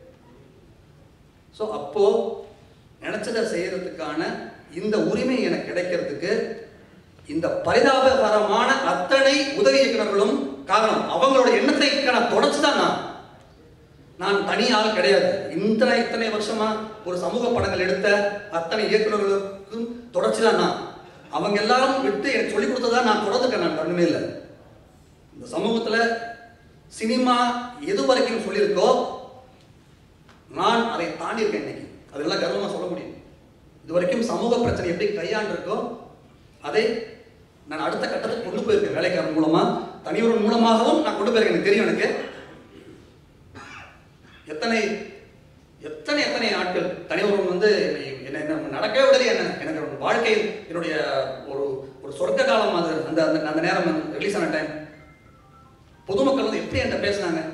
ஸோ அப்போ நினைச்சதை செய்யறதுக்கான இந்த உரிமை எனக்கு கிடைக்கிறதுக்கு இந்த பரிதாபகரமான அத்தனை உதவி இயக்குனர்களும் காரணம் அவங்களோட எண்ணத்தைக்கான தொடர்ச்சி தான் நான் நான் தனி ஆள் கிடையாது இத்தனை இத்தனை வருஷமா ஒரு சமூக படங்கள் எடுத்த அத்தனை இயக்குனர்களுக்கும் தொடர்ச்சி தான் நான் அவங்க எல்லாரும் விட்டு எனக்கு சொல்லிக் கொடுத்ததா நான் தொடர்ந்துட்டேன் நான் ஒண்ணுமே இல்லை இந்த சமூகத்துல சினிமா எது வரைக்கும் சொல்லியிருக்கோ நான் அதை தாண்டி இருக்கேன் இன்னைக்கு அதெல்லாம் கர்வமா சொல்ல முடியும் இது வரைக்கும் சமூக பிரச்சனை எப்படி கையாண்டிருக்கோ அதை நான் அடுத்த கட்டத்துக்கு கொண்டு போயிருக்கேன் வேலைக்காரன் மூலமா தனியொருவன் மூலமாகவும் நான் கொண்டு போயிருக்கேன் எனக்கு தெரியும் எனக்கு எத்தனை எத்தனை எத்தனை ஆட்கள் தனியொருவன் வந்து என்னை- என்னை என்ன நடக்கவே விடலையே என்ன எனக்கு ஒரு வாழ்க்கையில் என்னுடைய ஒரு ஒரு சொர்க்க காலம் அது அந்த அந்த- அந்த நேரம் ரிலீஸ் ஆன டைம் பொதுமக்கள் வந்து எப்படி என்கிட்ட பேசுனாங்க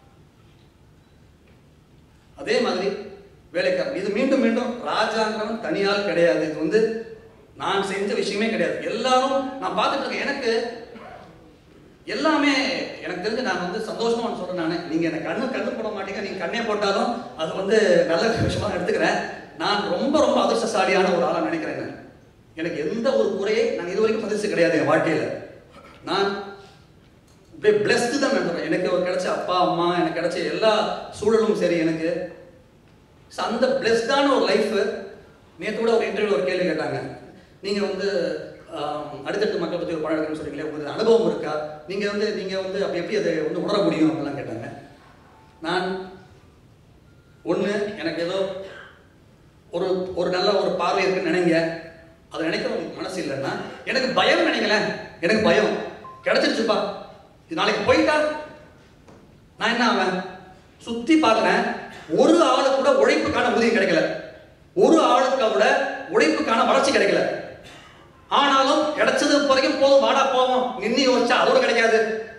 அதே மாதிரி வேலைக்காரன் இது மீண்டும் மீண்டும் ராஜாங்கிறவன் தனியால் கிடையாது இது வந்து நான் செஞ்ச விஷயமே கிடையாது எல்லாரும் நான் பார்த்துட்டு இருக்கேன் எனக்கு எல்லாமே எனக்கு தெரிஞ்சு நான் வந்து சந்தோஷமா ஒன்று சொல்றேன் நான் நீங்க எனக்கு கண்ணு கண்ணு போட மாட்டீங்க நீங்க கண்ணே போட்டாலும் அது வந்து நல்ல விஷயமா நான் எடுத்துக்கிறேன் நான் ரொம்ப ரொம்ப அதிர்ஷ்டசாலியான ஒரு ஆளா நினைக்கிறேன் நான். எனக்கு எந்த ஒரு குறையை நான் இது வரைக்கும் சந்திச்சு கிடையாது என் வாழ்க்கையில நான் அப்படியே பிளஸ்டு தான் நான் சொல்றேன் எனக்கு ஒரு கிடைச்ச அப்பா அம்மா எனக்கு கிடைச்ச எல்லா சூழலும் சரி எனக்கு ஸோ அந்த பிளெஸ்டான ஒரு லைஃப் நேற்று கூட ஒரு இன்டர்வியூ ஒரு கேள்வி கேட்டாங்க நீங்கள் வந்து ஆம், அடுத்தடுத்த மக்கள் பற்றி ஒரு படம் எடுக்கணும்னு சொன்னீங்களே உங்களுக்கு அனுபவம் இருக்கா நீங்கள் வந்து நீங்கள் வந்து அப்படி எப்படி அதை வந்து உணர முடியும் அப்படிலாம் கேட்டாங்க நான் ஒன்று எனக்கு ஏதோ ஒரு ஒரு நல்ல ஒரு பார்வை இருக்குன்னு நினைங்க அதை நினைக்க உங்களுக்கு மனசு இல்லைன்னா எனக்கு பயம் நினைங்களேன் எனக்கு பயம் கிடைச்சிருச்சுப்பா இது நாளைக்கு போயிட்டா நான் என்ன ஆவேன் சுத்தி பார்க்கிறேன் ஒரு ஆளு கூட உழைப்புக்கான ஊதியம் கிடைக்கல ஒரு ஆளுக்கு கூட உழைப்புக்கான வளர்ச்சி கிடைக்கல ஆனாலும் கிடைச்சது வரைக்கும் போதும் வாடா போவோம் இன்னி யோசிச்சா அதோட கிடைக்காது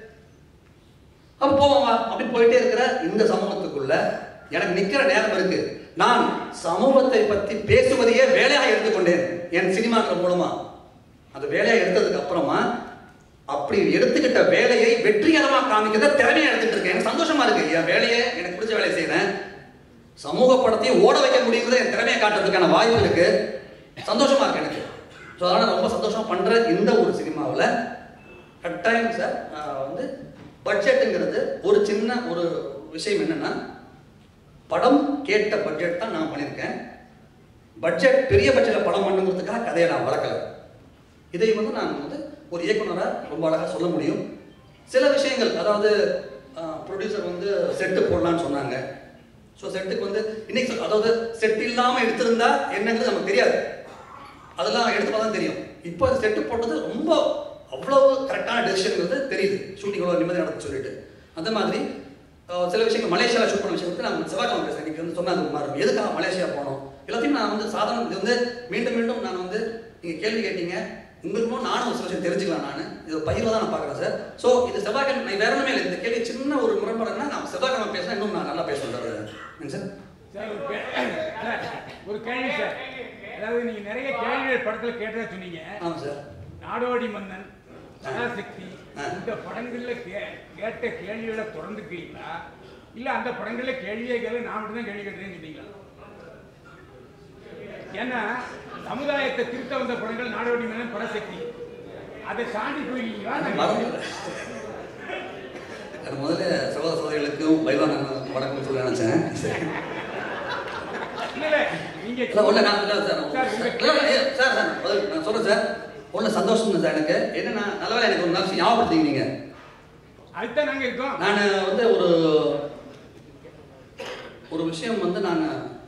அப்ப போவோம் வா அப்படி போயிட்டே இருக்கிற இந்த சமூகத்துக்குள்ள எனக்கு நிக்கிற நேரம் இருக்கு நான் சமூகத்தை பத்தி பேசுவதையே வேலையாக எடுத்துக்கொண்டேன் என் சினிமாக்கள் மூலமா அந்த வேலையை எடுத்ததுக்கு அப்புறமா அப்படி எடுத்துக்கிட்ட வேலையை வெற்றிகரமா காமிக்கிறத திறமையா எடுத்துட்டு இருக்கேன் எனக்கு சந்தோஷமா இருக்கு என் வேலையை எனக்கு பிடிச்ச வேலையை செய்யறேன் சமூக படத்தையும் ஓட வைக்க முடியுங்கிறத என் திறமையை காட்டுறதுக்கான வாய்ப்பு இருக்கு சந்தோஷமா இருக்கு எனக்கு ஸோ அதனால நான் ரொம்ப சந்தோஷமா பண்ற இந்த ஒரு சினிமாவில் கட்டாயம் சார் வந்து பட்ஜெட்டுங்கிறது ஒரு சின்ன ஒரு விஷயம் என்னன்னா படம் கேட்ட பட்ஜெட் தான் நான் பண்ணியிருக்கேன் பட்ஜெட் பெரிய பட்ஜெட்டில் படம் பண்ணுங்கிறதுக்காக கதையை நான் வளர்க்கல இதை வந்து நான் வந்து ஒரு இயக்குனராக ரொம்ப அழகாக சொல்ல முடியும் சில விஷயங்கள் அதாவது ப்ரொடியூசர் வந்து செட்டு போடலான்னு சொன்னாங்க ஸோ செட்டுக்கு வந்து இன்னைக்கு சொல்- அதாவது செட் இல்லாமல் எடுத்திருந்தா என்னங்கிறது நமக்கு தெரியாது அதெல்லாம் எடுத்து பார்த்தா தான் தெரியும் இப்போ செட்டு போட்டது ரொம்ப அவ்வளவு கரெக்டான டெசிஷன்ங்கிறது தெரியுது ஷூட்டிங் எவ்வளோ நிம்மதி நடந்து சொல்லிட்டு அந்த மாதிரி அஹ், சில விஷயங்கள் மலேசியாவில் ஷூட் பண்ண விஷயம் வந்து நான் செவ்வாய்க்கிழமை பேசுறேன் இன்னைக்கு வந்து சொன்னா அது மாதிரி எதுக்காக மலேசியா போனோம் எல்லாத்தையும் நான் வந்து சாதாரண இது வந்து மீண்டும் மீண்டும் நான் வந்து நீங்கள் கேள்வி கேட்டீங்க உங்களுக்கும் நானும் ஒரு சில விஷயம் தெரிஞ்சுக்கலாம் நான் இது பயிரில் தான் நான் பார்க்குறேன் சார் ஸோ இது செவ்வாய்க்கிழமை நான் வேற ஒன்றுமே இல்லை இந்த கேள்வி சின்ன ஒரு முரண்பாடுன்னா நான் செவ்வாய்க்கிழமை பேசினா இன்னும் நான் நல்லா பேசுவேன் சார் என்ன சார் சார் ஒரு கே- சார், ஒரு கேள்வி சார் அதாவது நீங்க நிறைய கேள்விகள் படத்துல கேட்டதா சொன்னீங்க ஆமாம் சார் நாடோடி மன்னன் சகாசக்தி ஆ. இந்த படங்கள்ல கே கேட்ட கேள்விகளை தொடர்ந்துக்கிறீங்களா இல்ல அந்த படங்கள்ல கேள்வியே கேள்வி நான் மட்டும் தான் கேள்வி கேட்டேன்னு சொன்னீங்களா ஏன்னா சமுதாயத்தை திருத்த வந்த படங்கள் நாடோடி மன்னன் பரசக்தி அதை தாண்டி போயிருக்கீங்களா மறந்துடுறேன். அது முதல்ல சகோதர சகோதரிகளுக்கும் பைவான் வணக்கம் சொல்ல நினைச்சேன் சரி. இல்ல இல்ல நீங்க இல்ல, ஒண்ணு நான் இல்ல சார் சார், உங்க இல்ல, இல்ல, இல்ல, சார் சார் பதில் நான் சொல்றேன் சார் ஒண்ணு சந்தோஷம் தான் சார் எனக்கு என்னன்னா நல்லவேளை எனக்கு ஒரு நிமிஷம் ஞாபகப்படுத்தீங்க நீங்க அதுதான் நாங்க இருக்கோம் நான் வந்து ஒரு ஒரு விஷயம் வந்து நான்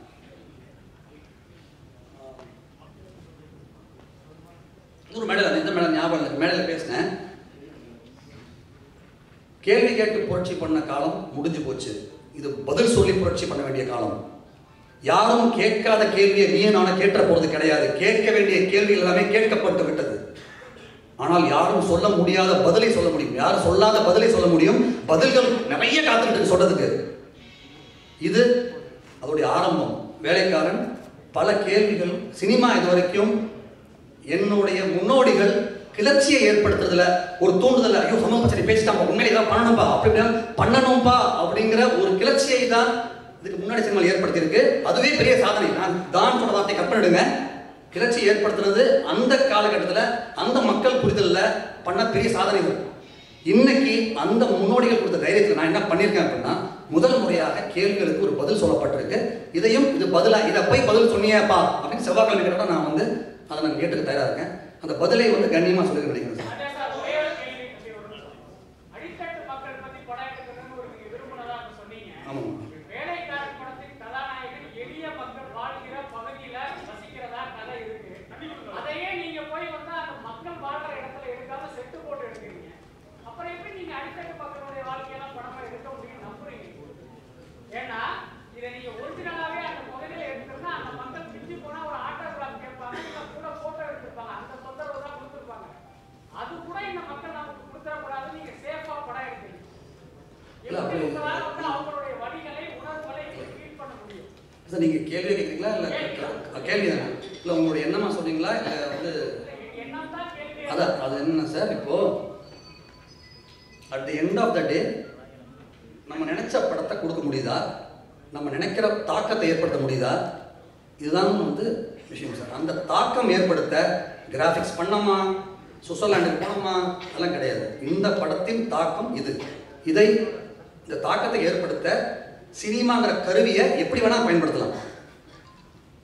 ஒரு மேடையில் இந்த மேடை ஞாபகம் இல்லை மேடையில் பேசினேன் கேள்வி கேட்டு புரட்சி பண்ண காலம் முடிஞ்சு போச்சு இது பதில் சொல்லி புரட்சி பண்ண வேண்டிய காலம் யாரும் கேட்காத கேள்வியை நீ நானும் கேட்ட போறது கிடையாது கேட்க வேண்டிய கேள்வி எல்லாமே கேட்கப்பட்டு விட்டது ஆனால் யாரும் சொல்ல முடியாத பதிலை சொல்ல முடியும் யாரும் சொல்லாத பதிலை சொல்ல முடியும் பதில்கள் நிறைய காத்துக்கிட்டு இருக்கு சொல்றதுக்கு இது அதோடைய ஆரம்பம் வேலைக்காரன் பல கேள்விகள் சினிமா இது வரைக்கும் என்னுடைய முன்னோடிகள் கிளர்ச்சியை ஏற்படுத்துறதுல ஒரு தூண்டுதல் ஐயோ சமூக பிரச்சனை பேசிட்டாப்பா உண்மையிலே ஏதாவது பண்ணணும்பா அப்படி இப்படி பண்ணணும்பா அப்படிங்கிற ஒரு கிளர்ச்சியை தான் இதுக்கு முன்னாடி சினிமா ஏற்படுத்தியிருக்கு அதுவே பெரிய சாதனை நான் தான் சொன்ன வார்த்தை கற்பனிடுங்க கிளர்ச்சி ஏற்படுத்துறது அந்த காலகட்டத்தில் அந்த மக்கள் புரிதல்ல பண்ண பெரிய சாதனைகள் இன்னைக்கு அந்த முன்னோடிகள் கொடுத்த தைரியத்தில் நான் என்ன பண்ணியிருக்கேன் அப்படின்னா முதல் முறையாக கேள்விகளுக்கு ஒரு பதில் சொல்லப்பட்டிருக்கு இதையும் இது பதிலா இதை போய் பதில் சொன்னியேப்பா அப்படின்னு செவ்வாய்க்கிழமை கேட்டால் நான் வந்து அதை நான் கேட்டுக்க தயாரா இருக்கேன் அந்த பதிலை வந்து கண்ணியமாக சொல்லி நினைக்கிறேன் சார் அதே சார் ஒரே ஒரு கேள்வி அப்படி ஒரு நிமிஷம். அடித்தட்டு மக்கள் பத்தி படம் எடுக்கணும்னு ஒரு நீங்க விரும்பினதா அப்ப சொன்னீங்க ஆமாம் வேலைக்காரன் படத்தின் கதாநாயகன் எளிய மக்கள் வாழ்கிற பகுதியில வசிக்கிறதா கதை இருக்கு அதையே நீங்க போய் வந்து அந்த மக்கள் வாழ்ற இடத்துல எடுக்காம செட்டு போட்டு எடுக்கிறீங்க அப்புறம் எப்படி நீங்க அடித்தட்டு மக்களுடைய வாழ்க்கையெல்லாம் படமா எடுக்க முடியும் நம்புறீங்க ஏன்னா இதை நீங்க ஒரிஜினலாவே அந்த முதலில் எடுத்தோம்னா அந்த மக்கள் பிஞ்சு போனா ஒரு ஆட்டோகிராஃப் கேட்பாங்க இல்ல கூட போட்டோ எடுத்திருப்பாங்க அந்த தொந்தரவு தான் கொடுத்துருப்பாங்க அது கூட இந்த மக்கள் நமக்கு கொடுத்துடக்கூடாது நீங்க சேஃபா படம் எடுக்கிறீங்க இல்ல, எப்படி அப்படி- உங்களால வந்து அவங்களுடைய வழிகளை உணர்வுகளை ஃபீல் பண்ண முடியும் சார் நீங்கள் கேள்வி கேட்குறீங்களா இல்லை கேள்வி தானே இல்லை உங்களுடைய எண்ணமா சொல்றீங்களா இல்லை வந்து என்ன தான் கேள்வி அதான் அது என்ன சார் இப்போ at the end of the day நம்ம நினைச்ச படத்தை கொடுக்க முடியுதா நம்ம நினைக்கிற தாக்கத்தை ஏற்படுத்த முடியுதா இதுதான் வந்து விஷயம் சார் அந்த தாக்கம் ஏற்படுத்த கிராஃபிக்ஸ் பண்ணோமா சுவிட்சர்லாண்டுக்கு போனோமா அதெல்லாம் கிடையாது இந்த படத்தின் தாக்கம் இது இதை இந்த தாக்கத்தை ஏற்படுத்த சினிமாங்கிற கருவியை எப்படி வேணா பயன்படுத்தலாம்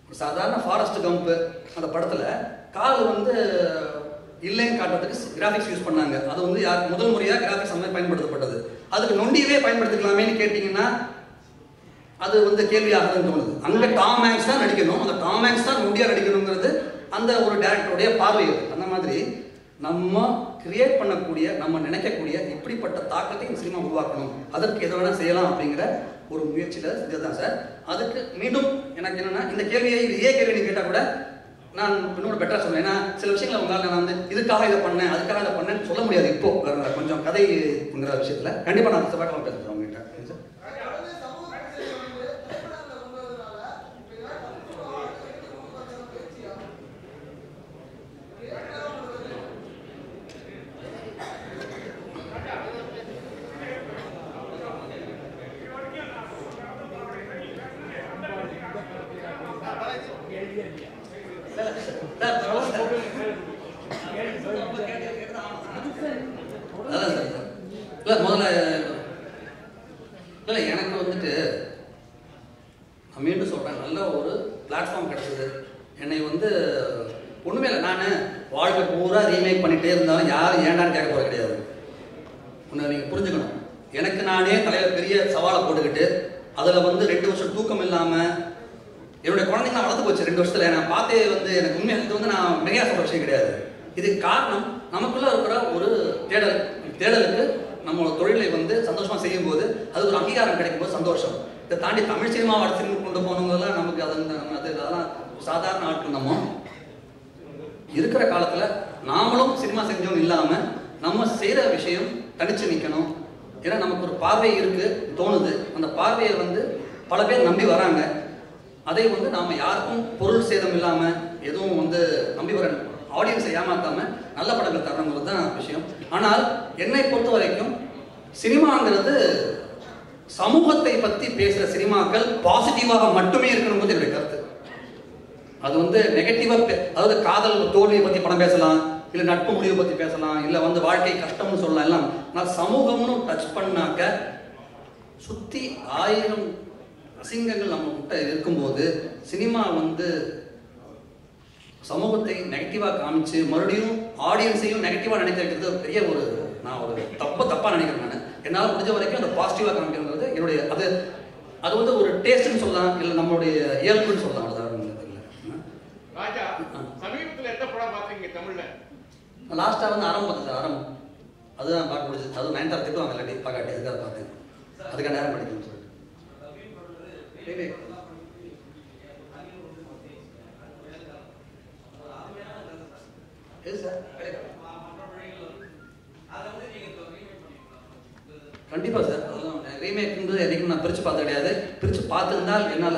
சாதாரண ஃபாரஸ்ட் கம்ப் அந்த படத்துல கால் வந்து இல்லைன்னு காட்டுறதுக்கு கிராஃபிக்ஸ் யூஸ் பண்ணாங்க அது வந்து யார் முதல் முறையா கிராஃபிக்ஸ் அந்த மாதிரி பயன்படுத்தப்பட்டது அதுக்கு நொண்டியவே பயன்படுத்திக்கலாமேன்னு கேட்டிங்கன்னா அது வந்து கேள்வியாகதான் தோணுது அங்க டாம் ஹேங்க்ஸ் தான் நடிக்கணும் அந்த டாம் ஹேங்க்ஸ் தான் நொண்டியா நடிக்கணுங்கிறது அந்த ஒரு டேரக்டருடைய பார்வை அது அந்த மாதிரி நம்ம கிரியேட் பண்ணக்கூடிய நம்ம நினைக்கக்கூடிய இப்படிப்பட்ட தாக்கத்தை இந்த சினிமா உருவாக்கணும் அதற்கு எதை வேணா செய்யலாம் அப்படிங்கிற ஒரு முயற்சியில இதுதான் சார் அதுக்கு மீண்டும் எனக்கு என்னன்னா இந்த கேள்வியை இது ஏ கேள்வி நீங்க கேட்டா கூட நான் இன்னொரு பெட்டரா சொல்றேன் ஏன்னா சில விஷயங்களை உங்களால நான் வந்து இதுக்காக இதை பண்ணேன் அதுக்காக இதை பண்ணேன்னு சொல்ல முடியாது இப்போ வேற கொஞ்சம் கதைங்கிற விஷயத்துல கண்டிப்பா நான் செவ்வாய்க்கிழமை பேசுறேன் உங்ககிட்ட சார் தொடர்ந்து சமூக பிரச்சனைகளை வந்து திரைப்படங்களை கொண்டு வரதுனால இப்ப ஏதாவது தப்பு ஆட்கள் எப்படி கொண்டு வரதுக்கான முயற்சியா? ஏற்கனவே உங்களுக்கு கேள்வியே இல்லையா சார், சார், சொல்லுங்க சார். அதான் சார் சார். இல்ல முதல்ல இல்ல எனக்கு வந்துட்டு நான் மீண்டும் சொல்றேன் நல்ல ஒரு பிளாட்ஃபார்ம் கிடைச்சது என்னை வந்து ஒண்ணுமே இல்லை நான் வாழ்க்கை பூரா ரீமேக் பண்ணிட்டே இருந்தாலும் யாரும் ஏண்டான்னு கேட்க போறது கிடையாது ஒன்று நீங்கள் புரிஞ்சுக்கணும் எனக்கு நானே தலையில் பெரிய சவாலை போட்டுக்கிட்டு அதில் வந்து ரெண்டு வருஷம் தூக்கம் இல்லாமல் என்னுடைய குழந்தைங்க வளர்த்து போச்சு ரெண்டு வருஷத்துல நான் பார்த்தே வந்து எனக்கு உண்மையாக இது வந்து நான் மிகையா சொல்ற விஷயம் கிடையாது இதுக்கு காரணம் நமக்குள்ள இருக்கிற ஒரு தேடல் தேடலுக்கு நம்மளோட தொழிலை வந்து சந்தோஷமா செய்யும் போது அது ஒரு அங்கீகாரம் கிடைக்கும் போது சந்தோஷம் இதை தாண்டி தமிழ் சினிமா அடுத்த சினிமா கொண்டு போனவங்கலாம் நமக்கு அது அந்த- அது அதெல்லாம் சாதாரண ஆட்கள் நம்ம இருக்கிற காலத்துல நாமளும் சினிமா செஞ்சோம் இல்லாம நம்ம செய்யற விஷயம் தனிச்சு நிக்கணும் ஏன்னா நமக்கு ஒரு பார்வை இருக்கு தோணுது அந்த பார்வையை வந்து பல பேர் நம்பி வராங்க அதை வந்து நாம யாருக்கும் பொருள் சேதம் இல்லாம எதுவும் வந்து நம்பி வர ஆடியன்ஸை ஏமாத்தாம நல்ல படங்கள் தரணுங்கிறது தான் விஷயம் ஆனால் என்னை பொறுத்த வரைக்கும் சினிமாங்கிறது சமூகத்தை பத்தி பேசுற சினிமாக்கள் பாசிட்டிவாக மட்டுமே இருக்கணுங்கிறது என்னுடைய கருத்து அது வந்து நெகட்டிவா அதாவது காதல் தோல்வியை பத்தி படம் பேசலாம் இல்ல நட்பு முடிவை பத்தி பேசலாம் இல்ல வந்து வாழ்க்கை கஷ்டம்னு சொல்லலாம் எல்லாம் நான் சமூகம்னு டச் பண்ணாக்க சுத்தி ஆயிரம் அசிங்கங்கள் நம்ம கிட்ட இருக்கும்போது சினிமா வந்து சமூகத்தை நெகட்டிவா காமிச்சு மறுபடியும் ஆடியன்ஸையும் நெகட்டிவா நினைக்க வைக்கிறது ஒரு பெரிய ஒரு நான் ஒரு தப்பு தப்பா நினைக்கிறேன் நான் என்னால் முடிஞ்ச வரைக்கும் அந்த பாசிட்டிவா காமிக்கிறது என்னுடைய அது அது வந்து ஒரு டேஸ்ட்னு சொல்லலாம் இல்லை நம்மளுடைய இயல்புன்னு சொல்லலாம் அதுதான் இல்லை ராஜா சமீபத்துல எந்த படம் பாத்தீங்க தமிழ்ல லாஸ்ட்டாக வந்து ஆரம்பம் பார்த்தேன் சார் ஆரம்பம் அதுதான் பார்க்க முடிஞ்சது அதுவும் நைன்த்தார் திட்டுவாங்க இல்லாட்டி பார்க்காட்டி அதுக்காக பார்த்தேன் அதுக்காக நேரம் படிக்கணும்னு சொல்லிட்டு Remake. எது சார் கண்டிப்பா சார் அதெல்லாம் ரீமேக்ன்றது என்னைக்கும் நான் பிரிச்சு பார்த்தது கிடையாது பிரிச்சு பார்த்திருந்தால் என்னால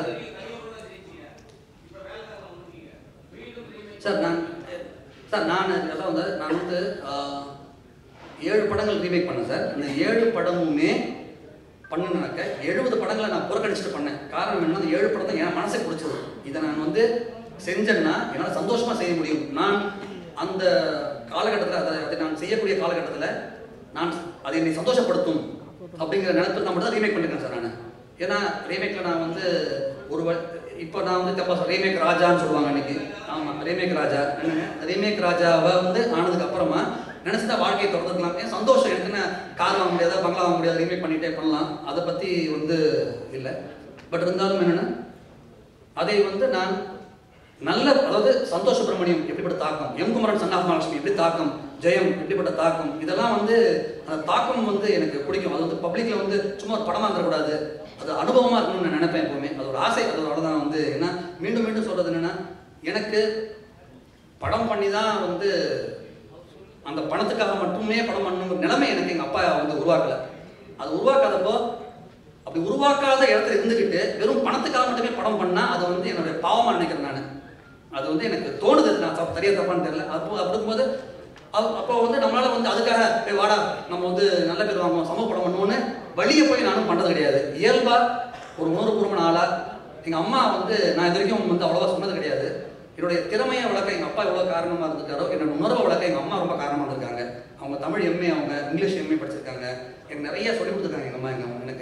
சார் நான் சார் நான் எல்லாம் வந்து நான் வந்து ஆஹ், ஏழு படங்கள் ரீமேக் பண்ணேன் சார் அந்த ஏழு படமுமே பண்ணுனாக்க எழுபது படங்களை நான் புறக்கணிச்சுட்டு பண்ணேன் காரணம் என்னன்னா அந்த ஏழு படம் தான் என் மனசுக்கு பிடிச்சது இதை நான் வந்து செஞ்சேன்னா என்னால் சந்தோஷமா செய்ய முடியும் நான் அந்த காலகட்டத்தில் அதை அதை நான் செய்யக்கூடிய காலகட்டத்தில் நான் அது என்னை சந்தோஷப்படுத்தும் அப்படிங்கிற நினைப்பு நான் மட்டும் தான் ரீமேக் பண்ணிருக்கேன் சார் நான் ஏன்னா ரீமேக்ல நான் வந்து ஒரு வ- இப்போ நான் வந்து தப்பா சொல்றேன் ரீமேக் ராஜான்னு சொல்லுவாங்க அன்னைக்கு ஆமா ரீமேக் ராஜா ரீமேக் ராஜாவை வந்து ஆனதுக்கு அப்புறமா நினைச்சா வாழ்க்கையை தொடர்ந்துக்கலாம் ஏன் சந்தோஷம் எனக்கு என்ன கார் வாங்க முடியாது பங்களா வாங்க முடியாது ரீமேக் பண்ணிட்டே பண்ணலாம் அதை பத்தி வந்து இல்லை பட் இருந்தாலும் என்னன்னா அதை வந்து நான் நல்ல அதாவது சந்தோஷ் சுப்பிரமணியம் எப்படிப்பட்ட தாக்கம் எம் குமரன் சன்னா மகாலட்சுமி எப்படி தாக்கம் ஜெயம் எப்படிப்பட்ட தாக்கம் இதெல்லாம் வந்து அந்த தாக்கம் வந்து எனக்கு பிடிக்கும் அது வந்து பப்ளிக்ல வந்து சும்மா ஒரு படமா இருக்கக்கூடாது அது அனுபவமா இருக்கணும்னு நான் நினைப்பேன் எப்பவுமே அது ஒரு ஆசை அது அவ்வளவுதான் வந்து என்ன மீண்டும் மீண்டும் சொல்றது என்னன்னா எனக்கு படம் பண்ணி தான் வந்து அந்த பணத்துக்காக மட்டுமே படம் பண்ணணுங்கிற நிலைமை எனக்கு எங்க அப்பா வந்து உருவாக்கல அது உருவாக்காதப்போ அப்படி உருவாக்காத இடத்துல இருந்துகிட்டு வெறும் பணத்துக்காக மட்டுமே படம் பண்ணா அது வந்து என்னுடைய பாவமா நினைக்கிறேன் நான் அது வந்து எனக்கு தோணுது நான் தப்பு சரியா தப்பான்னு தெரியல அப்போ அப்படி இருக்கும்போது அப்ப- அப்போ வந்து நம்மளால வந்து அதுக்காக "ஏய் வாடா நம்ம வந்து நல்ல பேர் வாங்குவோம் சமூக படம் பண்ணுவோம்னு வழியே போய் நானும் பண்றது கிடையாது இயல்பா ஒரு உணர்வுபூர்வமான ஆளா எங்க அம்மா வந்து நான் இது வரைக்கும் வந்து அவ்வளவா சொன்னது கிடையாது என்னுடைய திறமையை வளர்க்க எங்க அப்பா எவ்வளவு காரணமா இருந்திருக்காரோ என்னோட உணர்வை வளர்க்க எங்க அம்மா ரொம்ப காரணமா இருந்திருக்காங்க அவங்க தமிழ் எம்ஏ அவங்க இங்கிலீஷ் எம்ஏ படிச்சிருக்காங்க எனக்கு நிறைய சொல்லி கொடுத்துருக்காங்க எங்க அம்மா எங்க அம்மா எனக்கு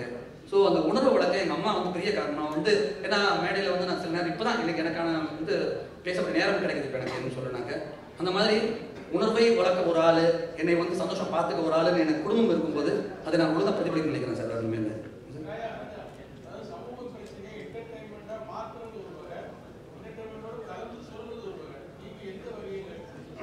ஸோ அந்த உணர்வு வழக்க எங்கள் அம்மா வந்து பெரிய காரணம் நான் வந்து ஏன்னா மேடையில் வந்து நான் சில நேரம் இப்போ தான் எனக்கு எனக்கான வந்து பேசப்பட்ட நேரம் கிடைக்குது இப்போ எனக்கு என்ன சொல்கிறேனாக்க அந்த மாதிரி உணர்வை வளர்க்க ஒரு ஆள் என்னை வந்து சந்தோஷம் பார்த்துக்க ஒரு ஆளுன்னு எனக்கு குடும்பம் இருக்கும்போது அதை நான் ஒழுங்காக பிரதிபலிக்க நினைக்கிறேன் சார் அது மேலே அதாவது சமூக பிரச்சனையை entertainment-ஆ மாத்துறது ஒரு வகை, entertainment-ஓட கலந்து சொல்றது ஒரு வகை. நீங்க எந்த வகையில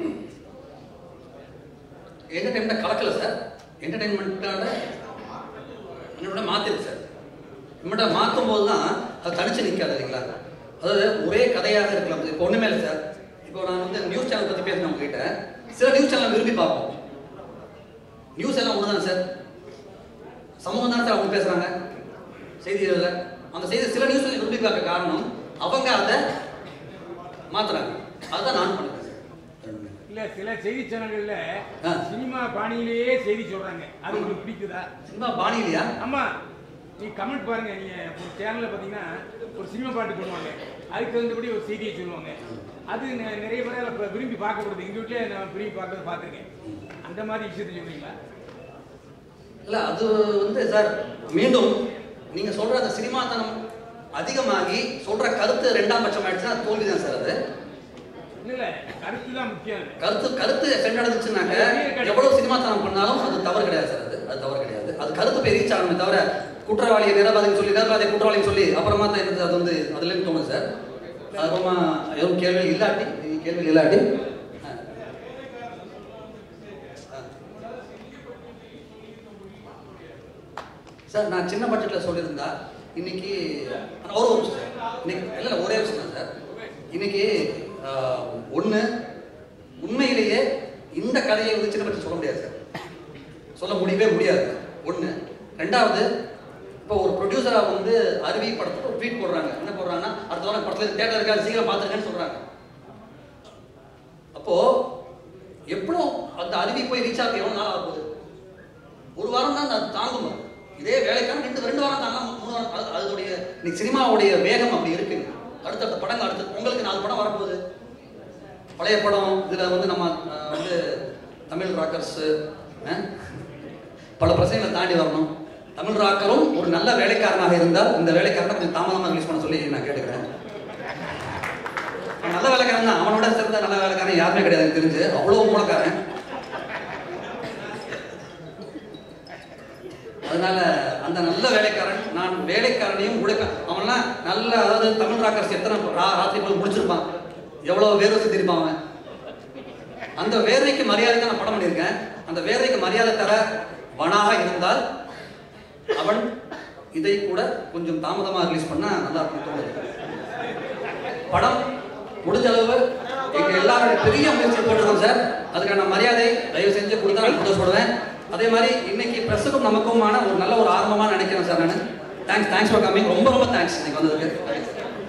என்டர்டைன்மெண்ட் கலக்கல சார் என்டர்டைன்மெண்ட்டான என்னோட மாத்திருக்கு சார் நம்மகிட்ட மாற்றும் போது தான் அது தனிச்சு நிற்காது இல்லைங்களா அதாவது ஒரே கதையாக இருக்கலாம் இப்போ ஒன்றுமே இல்லை சார் இப்போ நான் வந்து நியூஸ் சேனல் பற்றி பேசினேன் உங்ககிட்ட சில நியூஸ் சேனல் விரும்பி பார்ப்போம் நியூஸ் எல்லாம் ஒன்று தானே சார் சமூகம் தானே சார் அவங்க பேசுகிறாங்க செய்திகளில் அந்த செய்தி சில நியூஸ் விரும்பி பார்க்க காரணம் அவங்க அதை மாத்துறாங்க அதுதான் நான் பண்ணுறேன் சார் இல்ல சில செய்தி சேனல்கள்ல ஆ. சினிமா பாணியிலேயே செய்தி சொல்றாங்க அது உங்களுக்கு பிடிக்குதா சினிமா பாணி இல்லையா ஆமா நீ கமெண்ட் பாருங்க நீங்க ஒரு சேனல்ல பாத்தீங்கன்னா ஒரு சினிமா பாட்டு போடுவாங்க அதுக்கு தகுந்தபடி ஒரு செய்தியை சொல்லுவாங்க அது நெ- நிறைய பேர் இப்ப விரும்பி பார்க்கப்படுது எங்க வீட்லயே நான் விரும்பி பார்க்கறது பார்த்துருக்கேன் அந்த மாதிரி விஷயத்தை சொல்றீங்களா இல்ல அது வந்து சார் மீண்டும் நீங்க சொல்ற அந்த சினிமாத்தனம் அதிகமாகி சொல்ற கருத்து ரெண்டாம் பட்சம் ஆயிடுச்சுன்னா அது தோல்விதான் சார் அது இல்ல இல்ல கருத்து தான் முக்கியம் இல்ல. கருத்து கருத்து சென்றடைஞ்சுச்சுனாக்க எவ்வளவு சினிமாத்தனம் பண்ணாலும் அது தவறு கிடையாது சார் அது அது தவறு கிடையாது அது கருத்து போய் ரீச் ஆகணுமே தவிர குற்றவாளியை நிரபாதின்னு சொல்லி நிரபாதை குற்றவாளின்னு சொல்லி அப்புறமா தான் என்னது அது வந்து அதுல இருந்து தோணுது சார் அப்புறமா எதுவும் கேள்வி இல்லாட்டி கேள்வி இல்லாட்டி ஆ. ஆ. சார் நான் சின்ன பட்ஜெட்டில் சொல்லியிருந்தா இன்னைக்கு ஆனா ஒரு ஒரு நிமிஷம் சார். இன்னைக்கு இல்லை இல்லை ஒரே விஷயம் தான் சார் இன்னைக்கு ஒன்று உண்மையிலேயே இந்த கதையை வந்து சின்ன பட்ஜெட் சொல்ல முடியாது சார் சொல்ல முடியவே முடியாது ஒன்று ரெண்டாவது இப்போ ஒரு ப்ரொடியூசராக வந்து அருவி படத்துக்கு ஒரு ட்வீட் போடுறாங்க என்ன போடுறாங்கன்னா அடுத்த வாரம் படத்தில் தேட்டர் இருக்காது சீக்கிரம் பார்த்துருக்கேன்னு சொல்கிறாங்க அப்போ எவ்வளோ அந்த அருவி போய் ரீச் ஆக எவ்வளோ நாள் ஆக போகுது ஒரு வாரம் தான் அது தாங்கும் அது. இதே வேலைக்கான ரெண்டு ரெண்டு வாரம் தாங்க மூணு வாரம் அது- அதோடைய இன்னைக்கு சினிமாவுடைய வேகம் அப்படி இருக்கு அடுத்தடுத்த படங்கள் அடுத்து உங்களுக்கு நாலு படம் வரப்போகுது பழைய படம் இதில் வந்து நம்ம அஹ், வந்து தமிழ் ராக்கர்ஸ் பல பிரச்சனைகளை தாண்டி வரணும் தமிழ் ராக்கரும் ஒரு நல்ல வேலைக்காரனாக இருந்தால் இந்த வேலைக்காரனை கொஞ்சம் தாமதமாக ரிலீஸ் பண்ண சொல்லி நான் கேட்டுக்கிறேன் அவன் நல்ல வேலைக்காரன் தான் அவனோட சிறந்த நல்ல வேலைக்காரன் யாருமே கிடையாது எனக்கு தெரிஞ்சு அவ்வளோ மூலக்காரன் அதனால அந்த நல்ல வேலைக்காரன் நான் வேலைக்காரனையும் உழைக்க அவன்லாம் நல்ல அதாவது தமிழ் ராக்கர்ஸ் எத்தனை ரா ராத்திரி போய் முடிச்சிருப்பான் எவ்வளோ வேர்வை செஞ்சிருப்பான் அவன் அந்த வேர்வைக்கு மரியாதை தான் நான் படம் பண்ணியிருக்கேன் அந்த வேர்வைக்கு மரியாதை தர வனாக இருந்தால் அவன் இதை கூட கொஞ்சம் தாமதமாக ரிலீஸ் பண்ணா நல்லா இருக்கும் தோணுது படம் முடிஞ்ச அளவு எங்க எல்லாரும் பெரிய முயற்சி போட்டிருக்கோம் சார் அதுக்கான மரியாதை தயவு செஞ்சு கொடுத்தா நான் சந்தோஷப்படுவேன் அதே மாதிரி இன்னைக்கு பிரஸுக்கும் நமக்குமான ஒரு நல்ல ஒரு ஆரம்பமா நினைக்கிறேன் சார் நான் தேங்க்ஸ் தேங்க்ஸ் ஃபார் கம்மிங் ரொம்ப ரொம்ப தேங்க்ஸ் இன்னைக்கு வந்ததுக்கு